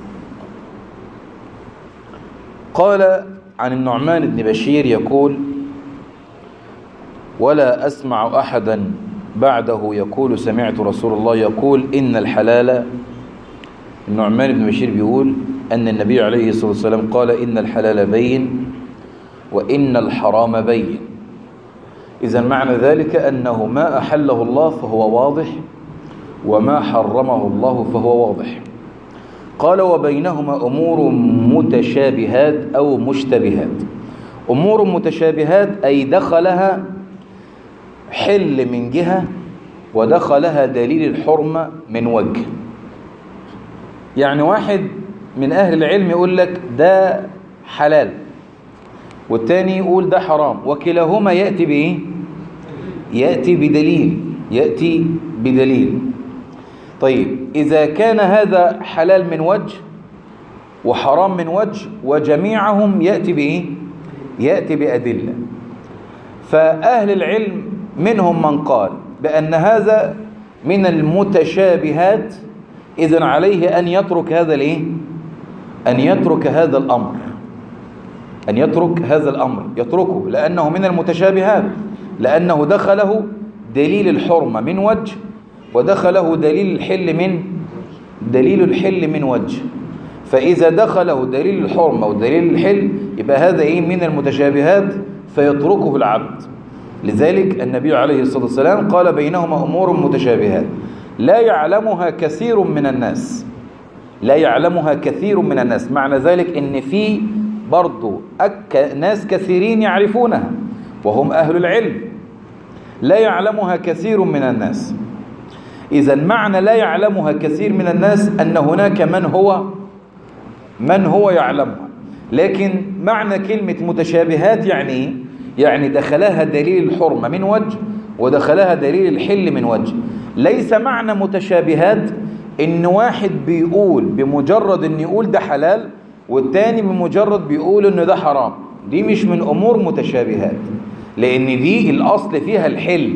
قال عن النعمان بن بشير يقول ولا أسمع أحدا بعده يقول سمعت رسول الله يقول إن الحلال النعمان بن بشير بيقول أن النبي عليه الصلاة والسلام قال إن الحلال بين وإن الحرام بين إذا معنى ذلك أنه ما أحله الله فهو واضح وما حرمه الله فهو واضح قال وبينهما أمور متشابهات أو مشتبهات أمور متشابهات أي دخلها حل من جهة ودخلها دليل الحرمة من وجه يعني واحد من أهل العلم يقول لك ده حلال والتاني يقول ده حرام وكلاهما يأتي بإيه يأتي بدليل يأتي بدليل طيب إذا كان هذا حلال من وجه وحرام من وجه وجميعهم يأتي بإيه يأتي بأدلة فأهل العلم منهم من قال بأن هذا من المتشابهات إذن عليه أن يترك هذا الإيه أن يترك هذا الأمر أن يترك هذا الأمر يتركه لأنه من المتشابهات لأنه دخله دليل الحرمة من وجه ودخله دليل الحل من دليل الحل من وجه فإذا دخله دليل الحرمة ودليل الحل يبقى هذا إيه من المتشابهات فيتركه العبد لذلك النبي عليه الصلاة والسلام قال بينهما أمور متشابهات لا يعلمها كثير من الناس لا يعلمها كثير من الناس معنى ذلك ان في برضو أك... ناس كثيرين يعرفونها وهم أهل العلم لا يعلمها كثير من الناس إذا معنى لا يعلمها كثير من الناس أن هناك من هو من هو يعلمها لكن معنى كلمة متشابهات يعني إيه؟ يعني دخلها دليل الحرمة من وجه ودخلها دليل الحل من وجه ليس معنى متشابهات ان واحد بيقول بمجرد ان يقول ده حلال والتاني بمجرد بيقول ان ده حرام دي مش من امور متشابهات لان دي الاصل فيها الحل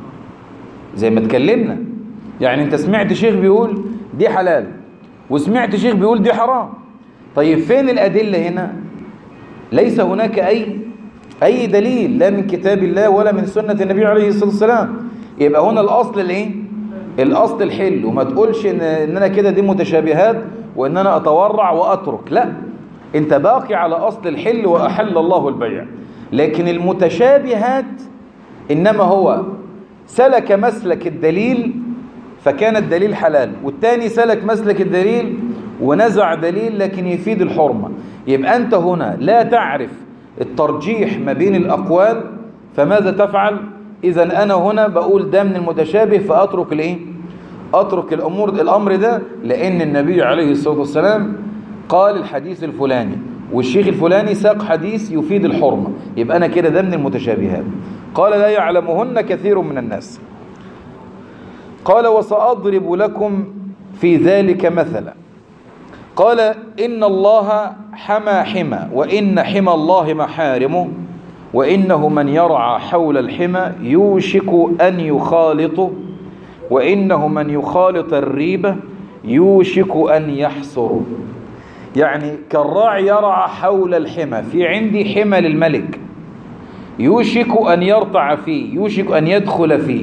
زي ما اتكلمنا يعني انت سمعت شيخ بيقول دي حلال وسمعت شيخ بيقول دي حرام طيب فين الادله هنا ليس هناك اي اي دليل لا من كتاب الله ولا من سنه النبي عليه الصلاه والسلام يبقى هنا الاصل الايه الاصل الحل وما تقولش ان, إن انا كده دي متشابهات وان انا اتورع واترك لا انت باقي على اصل الحل واحل الله البيع لكن المتشابهات انما هو سلك مسلك الدليل فكان الدليل حلال والتاني سلك مسلك الدليل ونزع دليل لكن يفيد الحرمة يبقى أنت هنا لا تعرف الترجيح ما بين الأقوال فماذا تفعل إذا أنا هنا بقول ده من المتشابه فأترك الإيه أترك الأمور الأمر ده لأن النبي عليه الصلاة والسلام قال الحديث الفلاني والشيخ الفلاني ساق حديث يفيد الحرمة يبقى أنا كده ده من المتشابهات قال لا يعلمهن كثير من الناس قال وسأضرب لكم في ذلك مثلا قال إن الله حمى حمى وإن حمى الله محارمه وإنه من يرعى حول الحمى يوشك أن يخالط وإنه من يخالط الريبة يوشك أن يحصر يعني كالراعي يرعى حول الحمى في عندي حمى للملك يوشك أن يرتع فيه يوشك أن يدخل فيه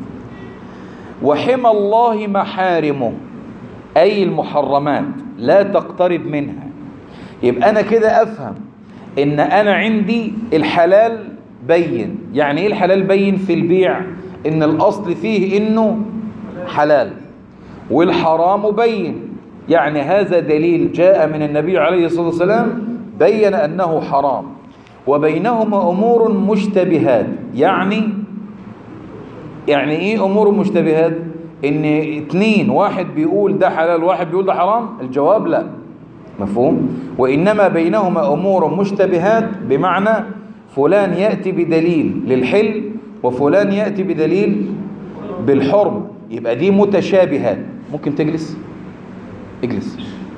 وحمى الله محارمه أي المحرمات لا تقترب منها يبقى أنا كده أفهم إن أنا عندي الحلال بين يعني إيه الحلال بين في البيع إن الأصل فيه إنه حلال والحرام بين يعني هذا دليل جاء من النبي عليه الصلاة والسلام بين أنه حرام وبينهما أمور مشتبهات يعني يعني ايه امور مشتبهات ان اتنين واحد بيقول ده حلال واحد بيقول ده حرام الجواب لا مفهوم وانما بينهما امور مشتبهات بمعنى فلان ياتي بدليل للحل وفلان ياتي بدليل بالحرم يبقى دي متشابهات ممكن تجلس اجلس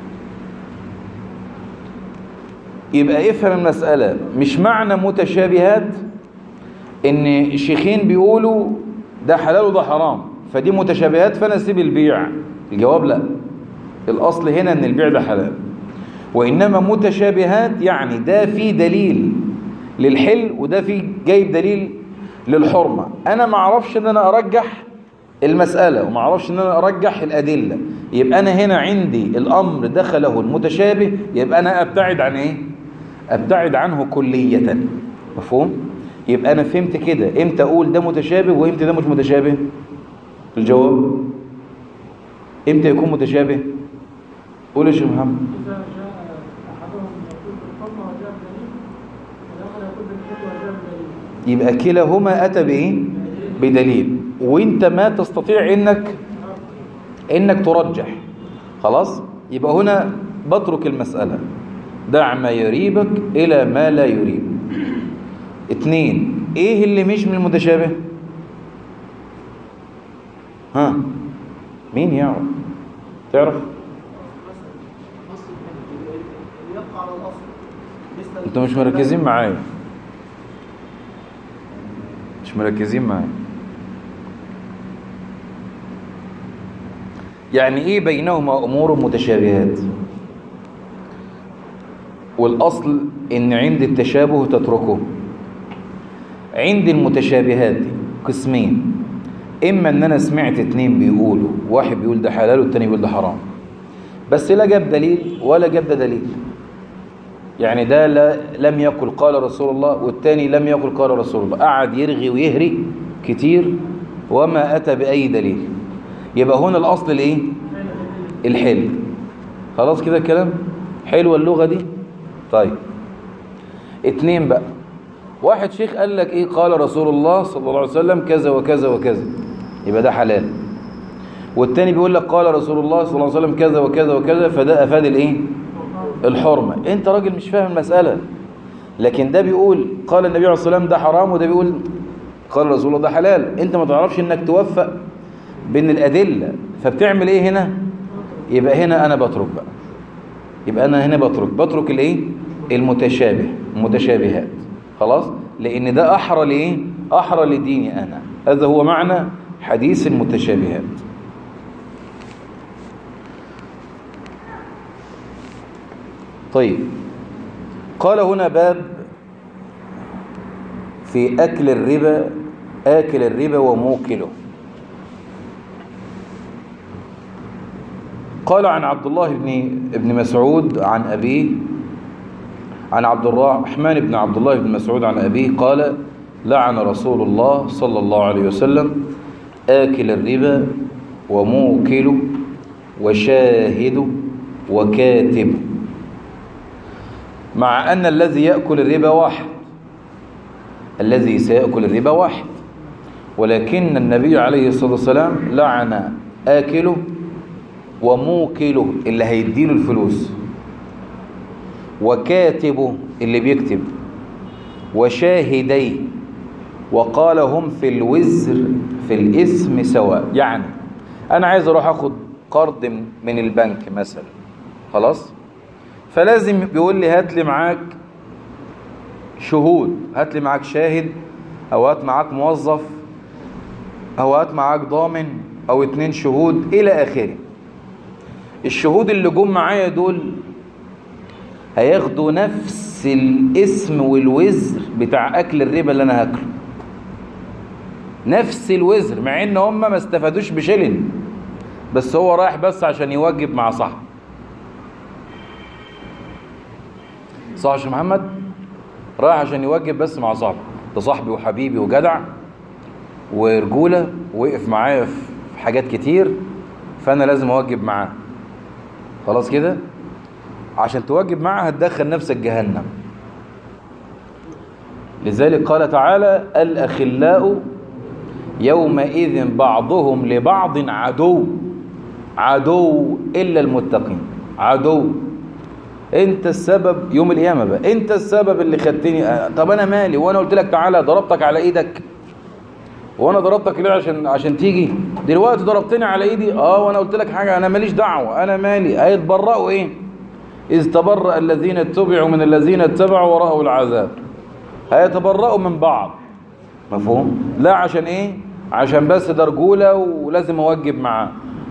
يبقى افهم المسألة مش معنى متشابهات ان الشيخين بيقولوا ده حلال وده حرام فدي متشابهات فانا اسيب البيع الجواب لا الاصل هنا ان البيع ده حلال وانما متشابهات يعني ده في دليل للحل وده في جايب دليل للحرمه انا ما اعرفش ان انا ارجح المساله وما اعرفش ان انا ارجح الادله يبقى انا هنا عندي الامر دخله المتشابه يبقى انا ابتعد عن ايه ابتعد عنه كليه مفهوم يبقى انا فهمت كده امتى اقول ده متشابه وامتى ده مش متشابه الجواب امتى يكون متشابه قول يا شيخ محمد إذا جاء أحدهم يقول بالحكم وجاء بدليل والآخر يقول بالحكم وجاء بدليل يبقى كلاهما اتى بايه بدليل وانت ما تستطيع انك انك ترجح خلاص يبقى هنا بترك المسألة دع ما يريبك الى ما لا يريبك اتنين ايه اللي مش من المتشابه ها مين يعرف تعرف يبقى على الأصل مثل انتوا مش مركزين معايا مش مركزين معايا يعني ايه بينهما امور متشابهات والاصل ان عند التشابه تتركه عند المتشابهات دي قسمين اما ان انا سمعت اتنين بيقولوا واحد بيقول ده حلال والتاني بيقول ده حرام بس لا جاب دليل ولا جاب ده دليل يعني ده لا لم يقل قال رسول الله والتاني لم يقل قال رسول الله قعد يرغي ويهري كتير وما أتى بأي دليل يبقى هنا الأصل الإيه؟ الحل خلاص كده الكلام حلوة اللغة دي طيب اتنين بقى واحد شيخ قال لك ايه قال رسول الله صلى الله عليه وسلم كذا وكذا وكذا يبقى ده حلال والتاني بيقول لك قال رسول الله صلى الله عليه وسلم كذا وكذا وكذا فده افاد الايه الحرمة انت راجل مش فاهم المسألة لكن ده بيقول قال النبي عليه الصلاة والسلام ده حرام وده بيقول قال رسول الله ده حلال انت ما تعرفش انك توفق بين الأدلة فبتعمل ايه هنا يبقى هنا انا بترك بقى يبقى انا هنا بترك بترك الايه المتشابه المتشابهات خلاص لان ده احرى لايه احرى لديني انا هذا هو معنى حديث المتشابهات طيب قال هنا باب في أكل الربا آكل الربا وموكله قال عن عبد الله بن ابن مسعود عن أبيه عن عبد الرحمن بن عبد الله بن مسعود عن أبيه قال لعن رسول الله صلى الله عليه وسلم آكل الربا وموكل وشاهد وكاتب مع أن الذي يأكل الربا واحد الذي سيأكل الربا واحد ولكن النبي عليه الصلاة والسلام لعن آكله وموكله اللي هيديله الفلوس وكاتبه اللي بيكتب وشاهدي وقال هم في الوزر في الاسم سواء يعني انا عايز اروح اخد قرض من البنك مثلا خلاص فلازم بيقول لي هات لي معاك شهود هات لي معاك شاهد او هات معاك موظف او هات معاك ضامن او اتنين شهود الى اخره الشهود اللي جم معايا دول هياخدوا نفس الاسم والوزر بتاع اكل الربا اللي انا هاكله نفس الوزر مع ان هم ما استفادوش بشلن بس هو رايح بس عشان يوجب مع صاحبه صح يا شيخ محمد رايح عشان يوجب بس مع صاحبه ده صاحبي وحبيبي وجدع ورجوله وقف معايا في حاجات كتير فانا لازم اوجب معاه خلاص كده عشان توجب معاه هتدخل نفسك جهنم لذلك قال تعالى الأخلاء يومئذ بعضهم لبعض عدو عدو إلا المتقين عدو انت السبب يوم القيامة بقى انت السبب اللي خدتني طب انا مالي وانا قلت لك تعالى ضربتك على ايدك وانا ضربتك ليه عشان عشان تيجي دلوقتي ضربتني على ايدي اه وانا قلت لك حاجه انا ماليش دعوه انا مالي هيتبرأوا ايه اذ تبرأ الذين اتبعوا من الذين اتبعوا ورأوا العذاب هيتبرأوا من بعض مفهوم لا عشان ايه عشان بس ده رجوله ولازم اوجب معاه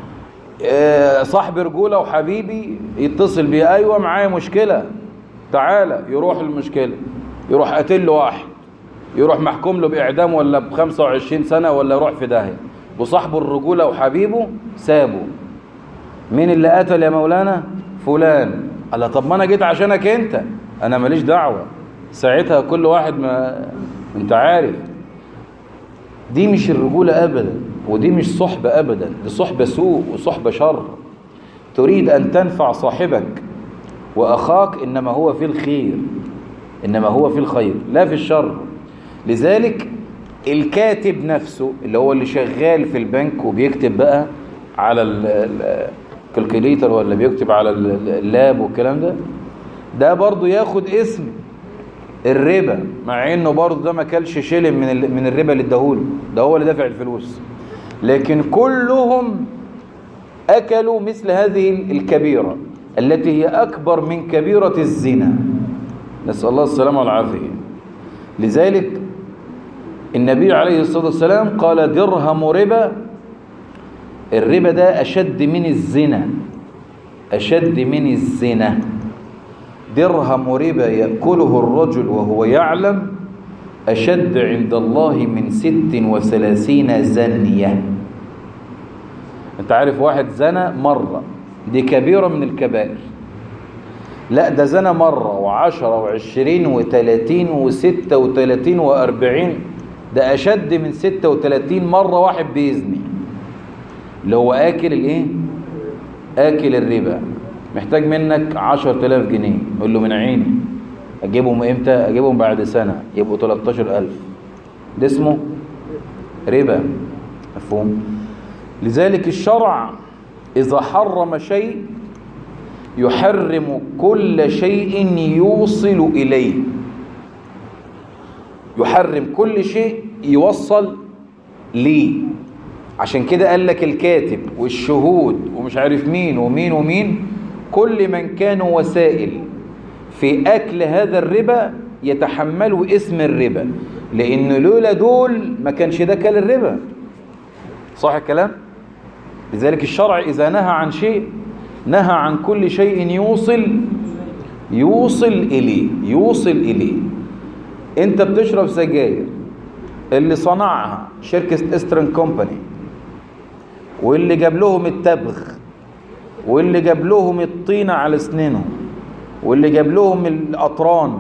إيه صاحبي رجوله وحبيبي يتصل بيه ايوه معايا مشكله تعالى يروح المشكله يروح قاتل له واحد يروح محكوم له باعدام ولا ب 25 سنه ولا يروح في داهيه وصاحبه الرجوله وحبيبه سابه مين اللي قتل يا مولانا فلان قال طب ما انا جيت عشانك انت انا ماليش دعوه ساعتها كل واحد ما انت عارف دي مش الرجوله ابدا ودي مش صحبه ابدا دي صحبه سوء وصحبه شر تريد ان تنفع صاحبك واخاك انما هو في الخير انما هو في الخير لا في الشر لذلك الكاتب نفسه اللي هو اللي شغال في البنك وبيكتب بقى على الكالكوليتر ولا بيكتب على اللاب والكلام ده ده برضو ياخد اسم الربا مع انه برضو ده ما كلش شلم من من الربا اللي اداهوله ده هو اللي دافع الفلوس لكن كلهم اكلوا مثل هذه الكبيره التي هي اكبر من كبيره الزنا نسال الله السلامه والعافيه لذلك النبي عليه الصلاة والسلام قال درهم ربا الربا ده أشد من الزنا أشد من الزنا درهم ربا يأكله الرجل وهو يعلم أشد عند الله من ست وثلاثين زنية أنت عارف واحد زنى مرة دي كبيرة من الكبائر لا ده زنى مرة وعشرة وعشرين وثلاثين وستة وثلاثين وأربعين ده أشد من ستة وثلاثين مرة واحد بإذني اللي هو آكل الإيه؟ آكل الربا محتاج منك عشر تلاف جنيه يقول له من عيني أجيبهم إمتى؟ أجيبهم بعد سنة يبقوا تلاتاشر ألف ده اسمه ربا مفهوم؟ لذلك الشرع إذا حرم شيء يحرم كل شيء يوصل إليه يحرم كل شيء يوصل ليه عشان كده قال لك الكاتب والشهود ومش عارف مين ومين ومين كل من كانوا وسائل في أكل هذا الربا يتحملوا اسم الربا لأن لولا دول ما كانش ده كل الربا صح الكلام؟ لذلك الشرع إذا نهى عن شيء نهى عن كل شيء يوصل يوصل إليه يوصل إليه أنت بتشرب سجاير اللي صنعها شركة استرن كومباني واللي جاب لهم التبغ واللي جاب لهم الطينة على اسنانهم واللي جاب لهم القطران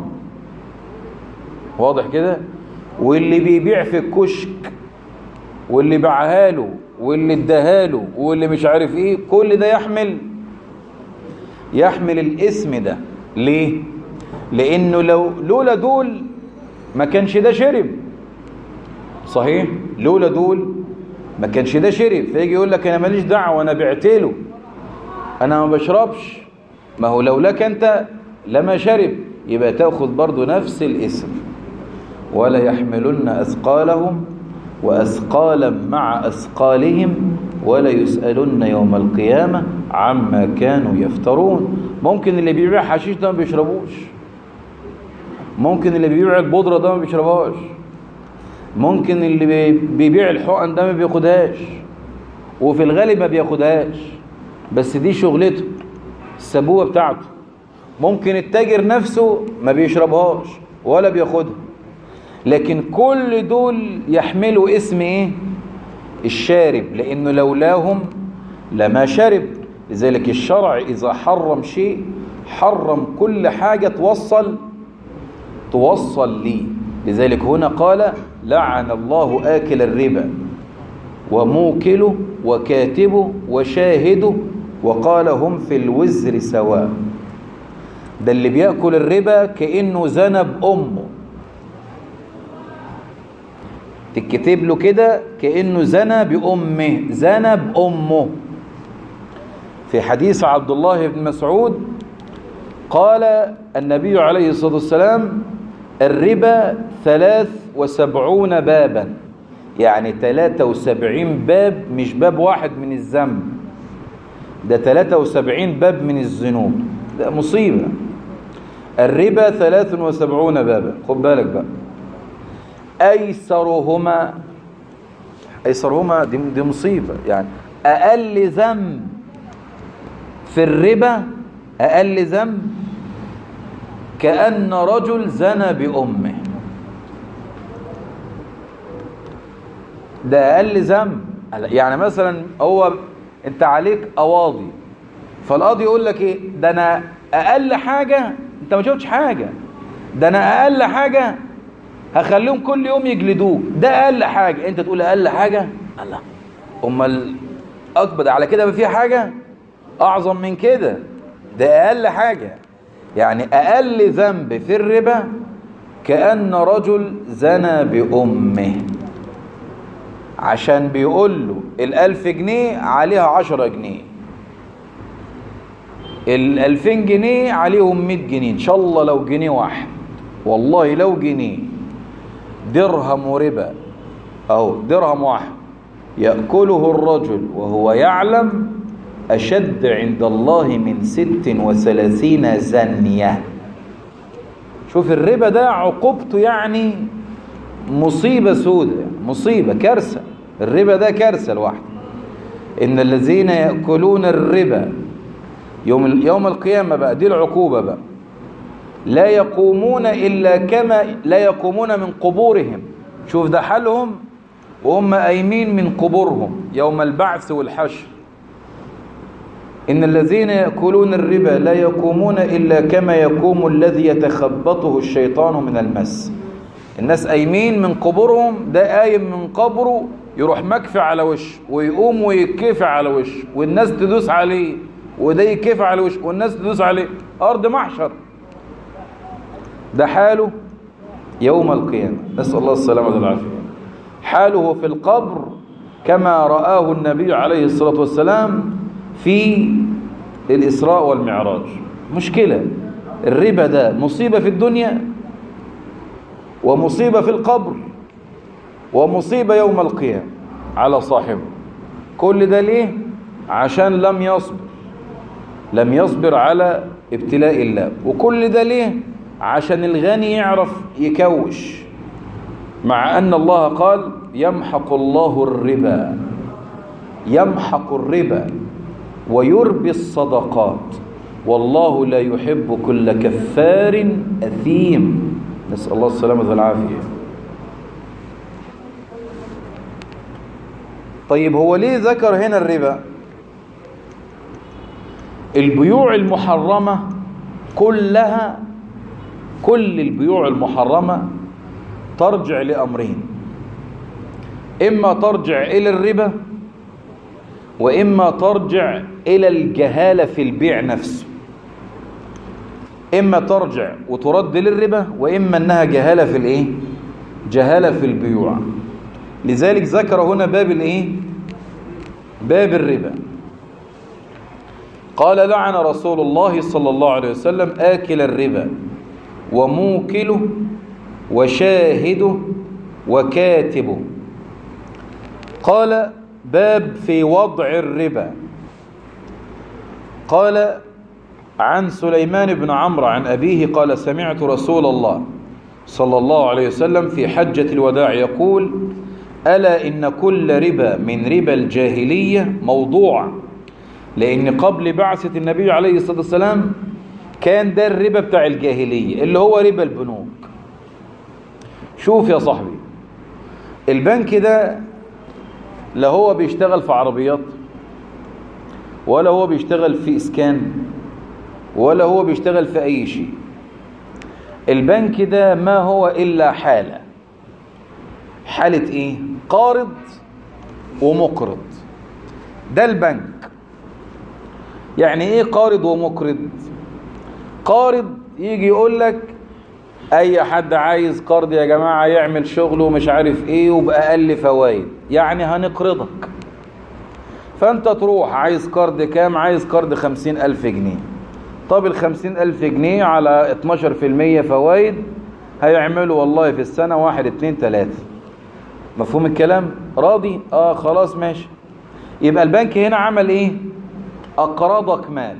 واضح كده واللي بيبيع في الكشك واللي باعها له واللي اداها له واللي مش عارف ايه كل ده يحمل يحمل الاسم ده ليه لانه لو لولا دول ما كانش ده شرب صحيح لولا دول ما كانش ده شرب فيجي يقول لك انا ماليش دعوه انا بعت له انا ما بشربش ما هو لولاك انت لما شرب يبقى تاخذ برضو نفس الاسم ولا يحملن اثقالهم واثقالا مع اثقالهم ولا يسالن يوم القيامه عما كانوا يفترون ممكن اللي بيبيع حشيش ده ما بيشربوش ممكن اللي بيبيع البودره ده ما بيشربهاش ممكن اللي بيبيع الحقن ده ما بياخدهاش وفي الغالب ما بياخدهاش بس دي شغلته السبوه بتاعته ممكن التاجر نفسه ما بيشربهاش ولا بياخدها لكن كل دول يحملوا اسم ايه الشارب لانه لولاهم لما شرب لذلك الشرع اذا حرم شيء حرم كل حاجه توصل توصل ليه لذلك هنا قال لعن الله آكل الربا وموكله وكاتبه وشاهده وقال هم في الوزر سواء ده اللي بيأكل الربا كأنه زنب أمه تكتب له كده كأنه زنى بأمه زنى بأمه في حديث عبد الله بن مسعود قال النبي عليه الصلاة والسلام الربا ثلاث وسبعون بابا يعني ثلاثة وسبعين باب مش باب واحد من الذنب ده ثلاثة وسبعين باب من الذنوب ده مصيبة الربا ثلاث وسبعون بابا خد بالك بقى أيسرهما أيسرهما دي, دي مصيبة يعني أقل ذنب في الربا أقل ذنب كأن رجل زنى بأمه ده أقل ذنب يعني مثلا هو أنت عليك قواضي فالقاضي يقول لك إيه ده أنا أقل حاجة أنت ما شفتش حاجة ده أنا أقل حاجة هخليهم كل يوم يجلدوك ده أقل حاجة أنت تقول أقل حاجة الله أمال أكبر على كده في حاجة أعظم من كده ده أقل حاجة يعني أقل ذنب في الربا كأن رجل زنى بأمه عشان بيقول له الألف جنيه عليها عشرة جنيه الألفين جنيه عليهم مئة جنيه إن شاء الله لو جنيه واحد والله لو جنيه درهم ربا أو درهم واحد يأكله الرجل وهو يعلم أشد عند الله من ست وثلاثين زنية شوف الربا ده عقوبته يعني مصيبة سودة مصيبة كارثة الربا ده كارثة لوحده إن الذين يأكلون الربا يوم يوم القيامة بقى دي العقوبة بقى لا يقومون إلا كما لا يقومون من قبورهم شوف ده حالهم وهم قايمين من قبورهم يوم البعث والحشر إن الذين يأكلون الربا لا يقومون إلا كما يقوم الذي يتخبطه الشيطان من المس الناس قايمين من قبورهم ده قايم من قبره يروح مكفي على وشه ويقوم ويكفي على وشه والناس تدوس عليه وده يكفي على وشه والناس تدوس عليه أرض محشر ده حاله يوم القيامة نسأل الله السلامة والعافية حاله في القبر كما رآه النبي عليه الصلاة والسلام في الإسراء والمعراج مشكلة الربا ده مصيبة في الدنيا ومصيبة في القبر ومصيبة يوم القيامة على صاحبه كل ده ليه عشان لم يصبر لم يصبر على ابتلاء الله وكل ده ليه عشان الغني يعرف يكوش مع أن الله قال يمحق الله الربا يمحق الربا ويربي الصدقات والله لا يحب كل كفار أثيم نسأل الله السلامة والعافية طيب هو ليه ذكر هنا الربا البيوع المحرمة كلها كل البيوع المحرمة ترجع لأمرين إما ترجع إلى الربا وإما ترجع إلى الجهالة في البيع نفسه إما ترجع وترد للربا وإما أنها جهالة في الإيه؟ جهالة في البيوع لذلك ذكر هنا باب الإيه؟ باب الربا قال لعن رسول الله صلى الله عليه وسلم آكل الربا وموكله وشاهده وكاتبه قال باب في وضع الربا قال عن سليمان بن عمرو عن أبيه قال سمعت رسول الله صلى الله عليه وسلم في حجة الوداع يقول ألا إن كل ربا من ربا الجاهلية موضوع لأن قبل بعثة النبي عليه الصلاة والسلام كان ده الربا بتاع الجاهلية اللي هو ربا البنوك شوف يا صاحبي البنك ده لا هو بيشتغل في عربيات ولا هو بيشتغل في إسكان ولا هو بيشتغل في أي شيء البنك ده ما هو إلا حالة حالة إيه؟ قارض ومقرض ده البنك يعني إيه قارض ومقرض؟ قارض يجي يقول لك أي حد عايز قرض يا جماعة يعمل شغله ومش عارف إيه وبأقل فوائد يعني هنقرضك فأنت تروح عايز قرض كام؟ عايز قرض خمسين ألف جنيه طب الخمسين ألف جنيه على اتناشر في المية فوائد هيعملوا والله في السنة واحد اتنين تلاتة مفهوم الكلام راضي اه خلاص ماشي يبقى البنك هنا عمل ايه اقرضك مال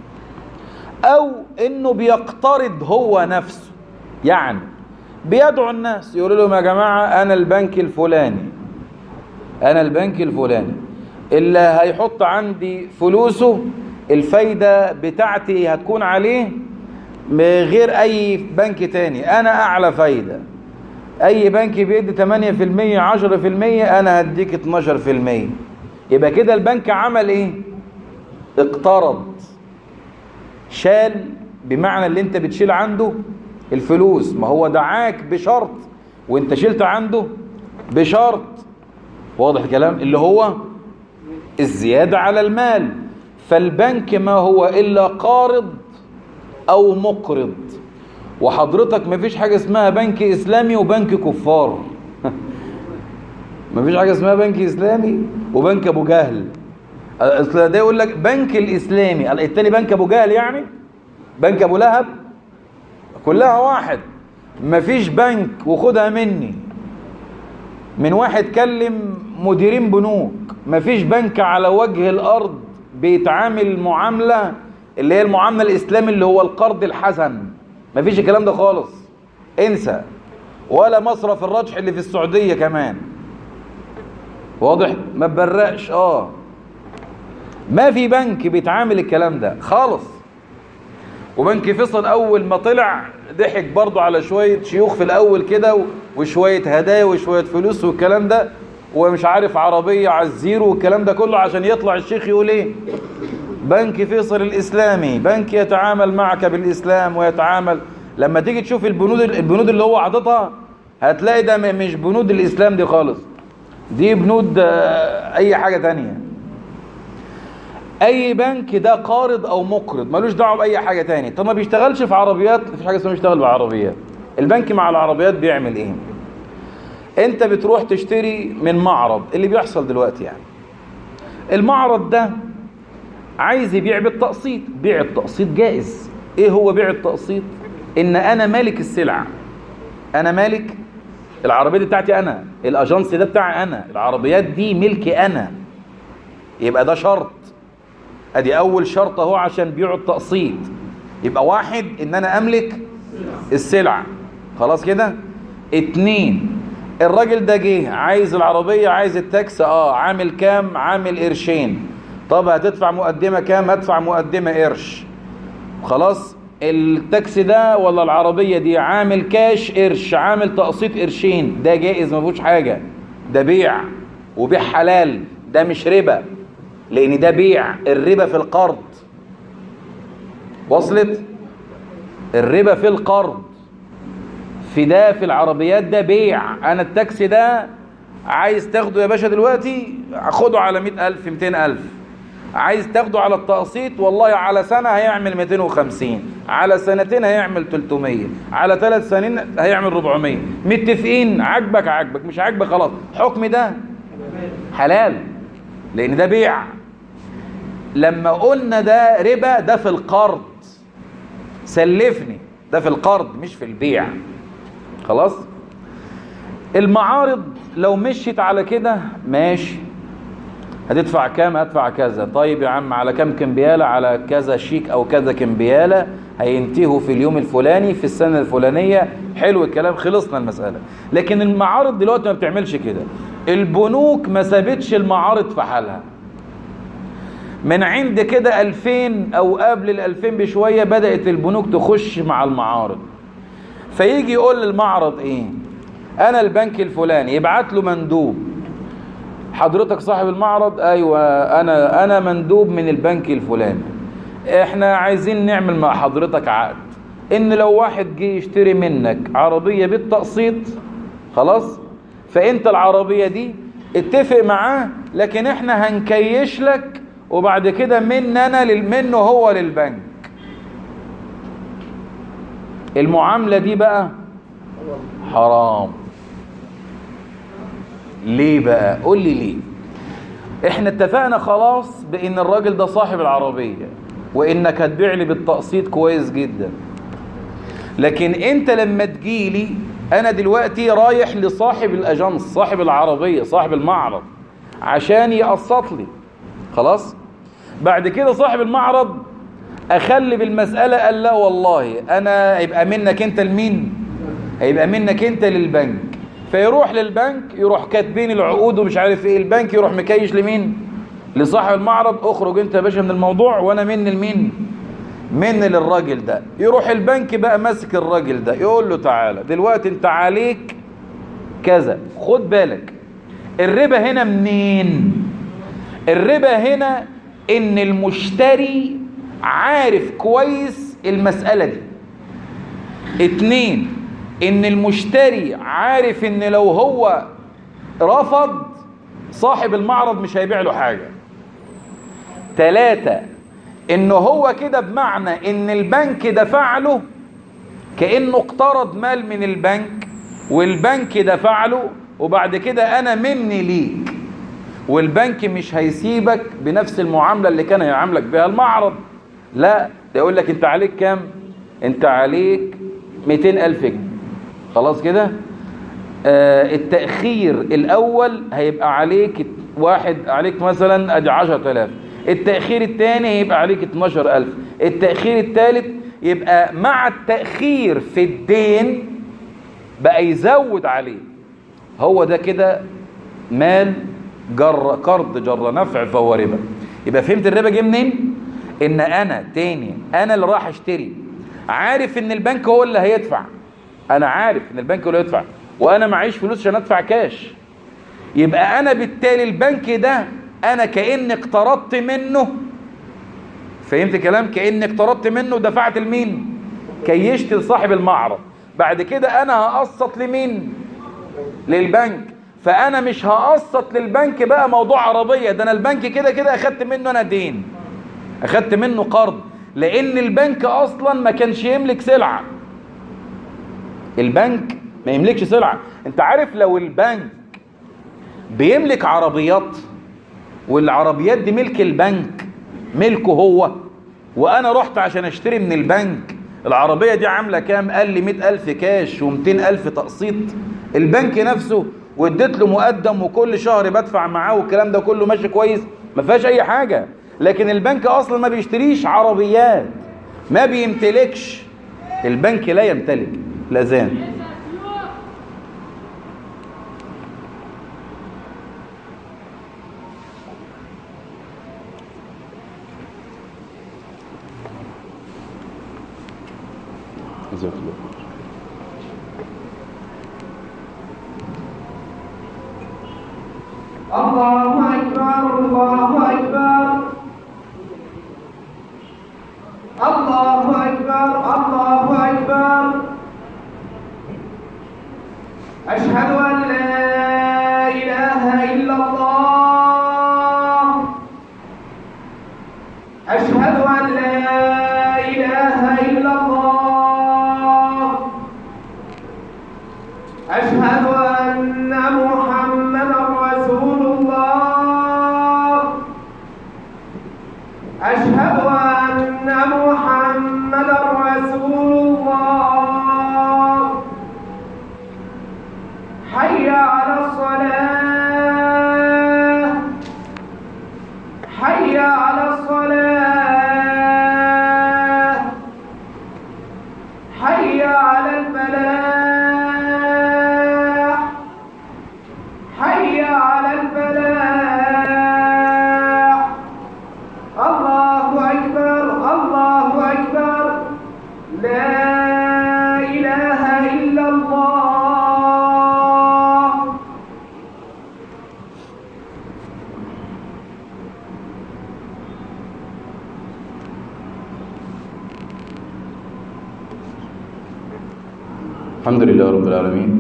او انه بيقترض هو نفسه يعني بيدعو الناس يقول لهم يا جماعة انا البنك الفلاني انا البنك الفلاني اللي هيحط عندي فلوسه الفايدة بتاعتي هتكون عليه غير اي بنك تاني انا اعلى فايدة اي بنك بيدي 8% 10% انا هديك 12% يبقى كده البنك عمل ايه اقترض شال بمعنى اللي انت بتشيل عنده الفلوس ما هو دعاك بشرط وانت شلت عنده بشرط واضح الكلام اللي هو الزيادة على المال فالبنك ما هو إلا قارض أو مقرض وحضرتك مفيش حاجة اسمها بنك إسلامي وبنك كفار مفيش حاجة اسمها بنك إسلامي وبنك أبو جهل أصل ده يقول لك بنك الإسلامي التاني بنك أبو جهل يعني بنك أبو لهب كلها واحد مفيش بنك وخدها مني من واحد كلم مديرين بنوك مفيش بنك على وجه الأرض بيتعامل معاملة اللي هي المعاملة الإسلامي اللي هو القرض الحسن مفيش الكلام ده خالص انسى ولا مصرف الرجح اللي في السعودية كمان واضح ما تبرقش اه ما في بنك بيتعامل الكلام ده خالص وبنك فيصل اول ما طلع ضحك برضه على شوية شيوخ في الاول كده وشوية هدايا وشوية فلوس والكلام ده ومش عارف عربية على الزيرو والكلام ده كله عشان يطلع الشيخ يقول ايه بنك فيصل الاسلامي بنك يتعامل معك بالاسلام ويتعامل لما تيجي تشوف البنود البنود اللي هو عاططها هتلاقي ده مش بنود الاسلام دي خالص دي بنود اي حاجة تانية اي بنك ده قارض او مقرض ملوش دعوه باي حاجه تاني طب ما بيشتغلش في عربيات مفيش حاجه اسمها بيشتغل بعربيات البنك مع العربيات بيعمل ايه انت بتروح تشتري من معرض اللي بيحصل دلوقتي يعني المعرض ده عايز يبيع بالتقسيط بيع التقسيط جائز ايه هو بيع التقسيط ان انا مالك السلعه انا مالك العربيه دي بتاعتي انا الاجنس ده بتاعي انا العربيات دي ملكي انا يبقى ده شرط ادي اول شرط اهو عشان بيعوا التقسيط يبقى واحد ان انا املك السلعه خلاص كده اتنين الراجل ده جه عايز العربيه عايز التاكس اه عامل كام عامل قرشين طب هتدفع مقدمه كام هدفع مقدمه قرش خلاص التاكسي ده ولا العربيه دي عامل كاش قرش عامل تقسيط قرشين ده جائز ما فيهوش حاجه ده بيع وبيع حلال ده مش ربا لان ده بيع الربا في القرض وصلت الربا في القرض في ده في العربيات ده بيع انا التاكسي ده عايز تاخده يا باشا دلوقتي خده على مئة ألف مئتين ألف عايز تاخده على التقسيط والله على سنة هيعمل 250 على سنتين هيعمل 300 على ثلاث سنين هيعمل 400 متفقين عاجبك عاجبك مش عاجبك خلاص حكم ده حلال لأن ده بيع لما قلنا ده ربا ده في القرض سلفني ده في القرض مش في البيع خلاص المعارض لو مشيت على كده ماشي هتدفع كام هدفع كذا طيب يا عم على كام كمبيالة على كذا شيك او كذا كمبيالة هينتهوا في اليوم الفلاني في السنة الفلانية حلو الكلام خلصنا المسألة لكن المعارض دلوقتي ما بتعملش كده البنوك ما سابتش المعارض في حالها من عند كده 2000 او قبل ال 2000 بشوية بدأت البنوك تخش مع المعارض فيجي يقول للمعرض ايه انا البنك الفلاني يبعت له مندوب حضرتك صاحب المعرض ايوه انا انا مندوب من البنك الفلاني احنا عايزين نعمل مع حضرتك عقد ان لو واحد جه يشتري منك عربية بالتقسيط خلاص فانت العربية دي اتفق معاه لكن احنا هنكيش لك وبعد كده مننا لل- منه هو للبنك المعاملة دي بقى حرام ليه بقى قول لي ليه احنا اتفقنا خلاص بان الراجل ده صاحب العربية وانك هتبيع لي بالتقسيط كويس جدا لكن انت لما تجيلي انا دلوقتي رايح لصاحب الاجنس صاحب العربية صاحب المعرض عشان يقسط لي خلاص بعد كده صاحب المعرض اخلي بالمسألة قال لا والله انا يبقى منك انت لمين هيبقى منك انت للبنك فيروح للبنك يروح كاتبين العقود ومش عارف ايه البنك يروح مكيش لمين لصاحب المعرض اخرج انت يا باشا من الموضوع وانا مني لمين مني للراجل ده يروح البنك بقى ماسك الراجل ده يقول له تعالى دلوقتي انت عليك كذا خد بالك الربا هنا منين الربا هنا ان المشتري عارف كويس المسألة دي اتنين ان المشتري عارف ان لو هو رفض صاحب المعرض مش هيبيع له حاجة تلاتة ان هو كده بمعنى ان البنك دفع له كأنه اقترض مال من البنك والبنك دفع له وبعد كده انا مني ليك والبنك مش هيسيبك بنفس المعاملة اللي كان هيعاملك بها المعرض لا ده يقول لك انت عليك كام انت عليك 200 ألف جنيه خلاص كده آه التأخير الأول هيبقى عليك واحد عليك مثلا ادي 10000 التأخير الثاني هيبقى عليك 12000 التأخير الثالث يبقى مع التأخير في الدين بقى يزود عليه هو ده كده مال جر قرض جر نفع فهو ربا يبقى فهمت الربا جه منين ان انا تاني انا اللي راح اشتري عارف ان البنك هو اللي هيدفع انا عارف ان البنك هو اللي هيدفع وانا معيش فلوس عشان ادفع كاش يبقى انا بالتالي البنك ده انا كاني اقترضت منه فهمت كلام كاني اقترضت منه ودفعت لمين كيشت لصاحب المعرض بعد كده انا هقسط لمين للبنك فانا مش هقسط للبنك بقى موضوع عربيه ده انا البنك كده كده اخدت منه انا دين اخدت منه قرض لان البنك اصلا ما كانش يملك سلعه البنك ما يملكش سلعه انت عارف لو البنك بيملك عربيات والعربيات دي ملك البنك ملكه هو وانا رحت عشان اشتري من البنك العربية دي عاملة كام قال لي 100 ألف كاش و200 ألف تقسيط البنك نفسه واديت له مقدم وكل شهر بدفع معاه والكلام ده كله ماشي كويس ما فيهاش اي حاجة لكن البنك اصلا ما بيشتريش عربيات ما بيمتلكش البنك لا يمتلك لا زال جزاك الله خير. الله أكبر الله أكبر الله أكبر الله أكبر أشهد أن لا إله إلا الله أشهد أن لا إله إلا الله أشهد أن محمدا رسول الله أشهد أن محمدا رسول الله حي على الصلاة حي على الصلاة حي على الفلاح حي على الفلاح الله أكبر الله أكبر لا إله إلا الله الحمد لله رب العالمين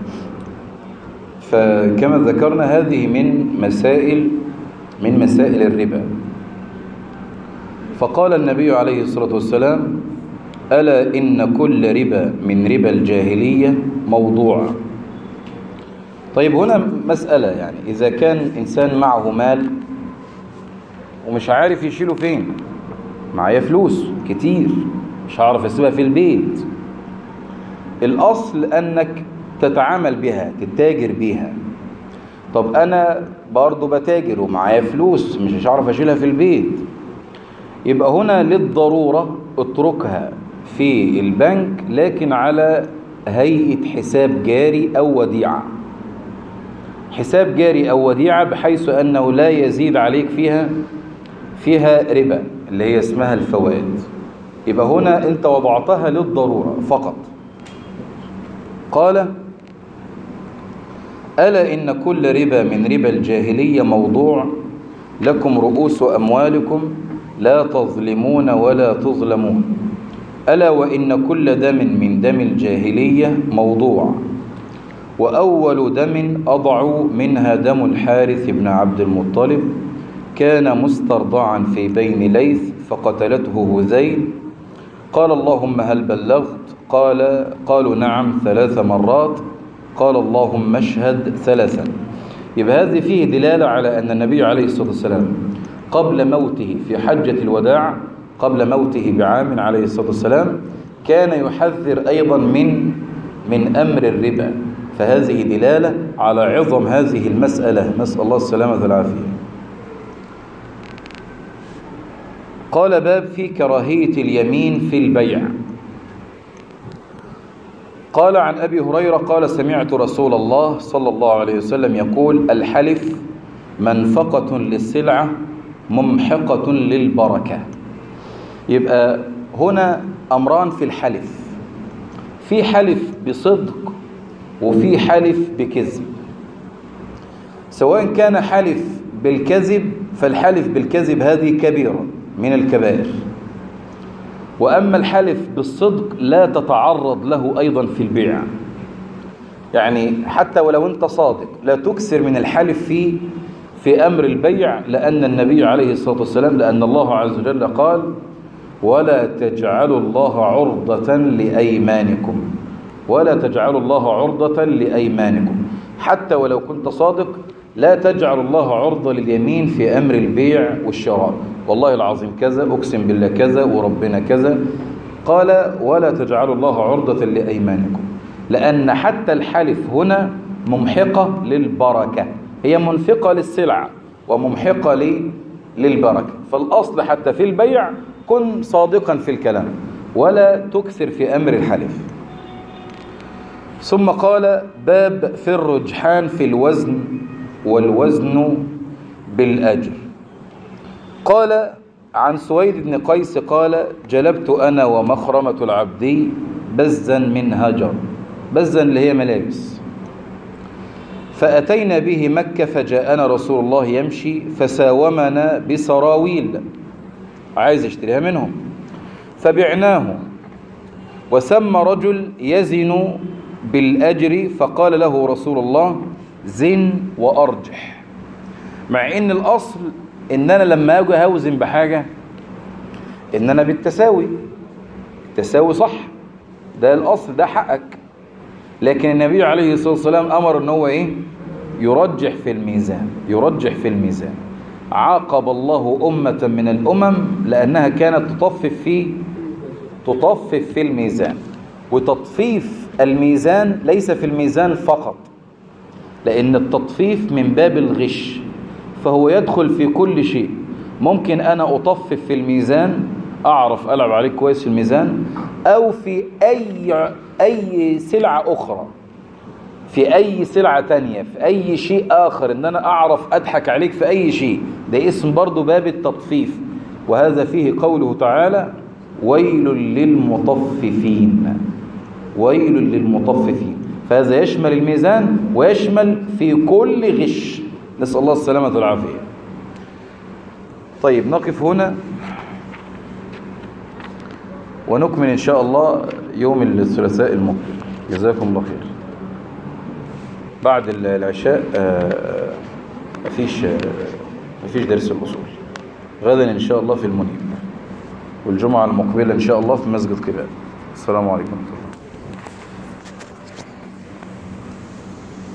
فكما ذكرنا هذه من مسائل من مسائل الربا فقال النبي عليه الصلاة والسلام ألا إن كل ربا من ربا الجاهلية موضوع طيب هنا مسألة يعني إذا كان إنسان معه مال ومش عارف يشيله فين معايا فلوس كتير مش هعرف اسيبها في البيت الأصل أنك تتعامل بها تتاجر بيها طب أنا برضو بتاجر ومعايا فلوس مش مش هعرف أشيلها في البيت يبقى هنا للضرورة اتركها في البنك لكن على هيئة حساب جاري أو وديعة حساب جاري أو وديعة بحيث أنه لا يزيد عليك فيها فيها ربا اللي هي اسمها الفوائد يبقى هنا أنت وضعتها للضرورة فقط قال ألا إن كل ربا من ربا الجاهلية موضوع لكم رؤوس أموالكم لا تظلمون ولا تظلمون ألا وإن كل دم من دم الجاهلية موضوع وأول دم أضع منها دم الحارث بن عبد المطلب كان مسترضعا في بين ليث فقتلته هذيل قال اللهم هل بلغت قال قالوا نعم ثلاث مرات قال اللهم اشهد ثلاثا يبقى هذه فيه دلالة على أن النبي عليه الصلاة والسلام قبل موته في حجة الوداع قبل موته بعام عليه الصلاة والسلام كان يحذر أيضا من من أمر الربا فهذه دلالة على عظم هذه المسألة نسأل الله السلامة والعافية قال باب في كراهية اليمين في البيع قال عن أبي هريرة قال سمعت رسول الله صلى الله عليه وسلم يقول الحلف منفقة للسلعة ممحقة للبركة يبقى هنا أمران في الحلف في حلف بصدق وفي حلف بكذب سواء كان حلف بالكذب فالحلف بالكذب هذه كبيرة من الكبائر وأما الحلف بالصدق لا تتعرض له أيضا في البيع يعني حتى ولو أنت صادق لا تكثر من الحلف في في أمر البيع لأن النبي عليه الصلاة والسلام لأن الله عز وجل قال ولا تجعلوا الله عرضة لأيمانكم ولا تجعلوا الله عرضة لأيمانكم حتى ولو كنت صادق لا تجعل الله عرضة لليمين في أمر البيع والشراء والله العظيم كذا أقسم بالله كذا وربنا كذا قال ولا تجعلوا الله عرضة لأيمانكم لأن حتى الحلف هنا ممحقة للبركة هي منفقة للسلع وممحقة لي للبركة فالأصل حتى في البيع كن صادقا في الكلام ولا تكثر في أمر الحلف ثم قال باب في الرجحان في الوزن والوزن بالأجر قال عن سويد بن قيس قال جلبت أنا ومخرمة العبدي بزا من هجر بزا اللي هي ملابس فأتينا به مكة فجاءنا رسول الله يمشي فساومنا بسراويل عايز اشتريها منهم فبعناه وسمى رجل يزن بالأجر فقال له رسول الله زن وأرجح مع ان الأصل ان انا لما اجي هوزن بحاجة ان انا بالتساوي التساوي صح ده الأصل ده حقك لكن النبي عليه الصلاة والسلام أمر ان هو ايه يرجح في الميزان يرجح في الميزان عاقب الله أمة من الأمم لأنها كانت تطفف في تطفف في الميزان وتطفيف الميزان ليس في الميزان فقط لأن التطفيف من باب الغش فهو يدخل في كل شيء ممكن أنا أطفف في الميزان أعرف ألعب عليك كويس في الميزان أو في أي أي سلعة أخرى في أي سلعة تانية في أي شيء آخر إن أنا أعرف أضحك عليك في أي شيء ده اسم برضو باب التطفيف وهذا فيه قوله تعالى ويل للمطففين ويل للمطففين فهذا يشمل الميزان ويشمل في كل غش نسأل الله السلامة والعافية طيب نقف هنا ونكمل إن شاء الله يوم الثلاثاء المقبل جزاكم الله خير بعد العشاء آه، مفيش آه، مفيش درس الأصول غدا إن شاء الله في المنيب والجمعة المقبلة إن شاء الله في مسجد قباء السلام عليكم ورحمة الله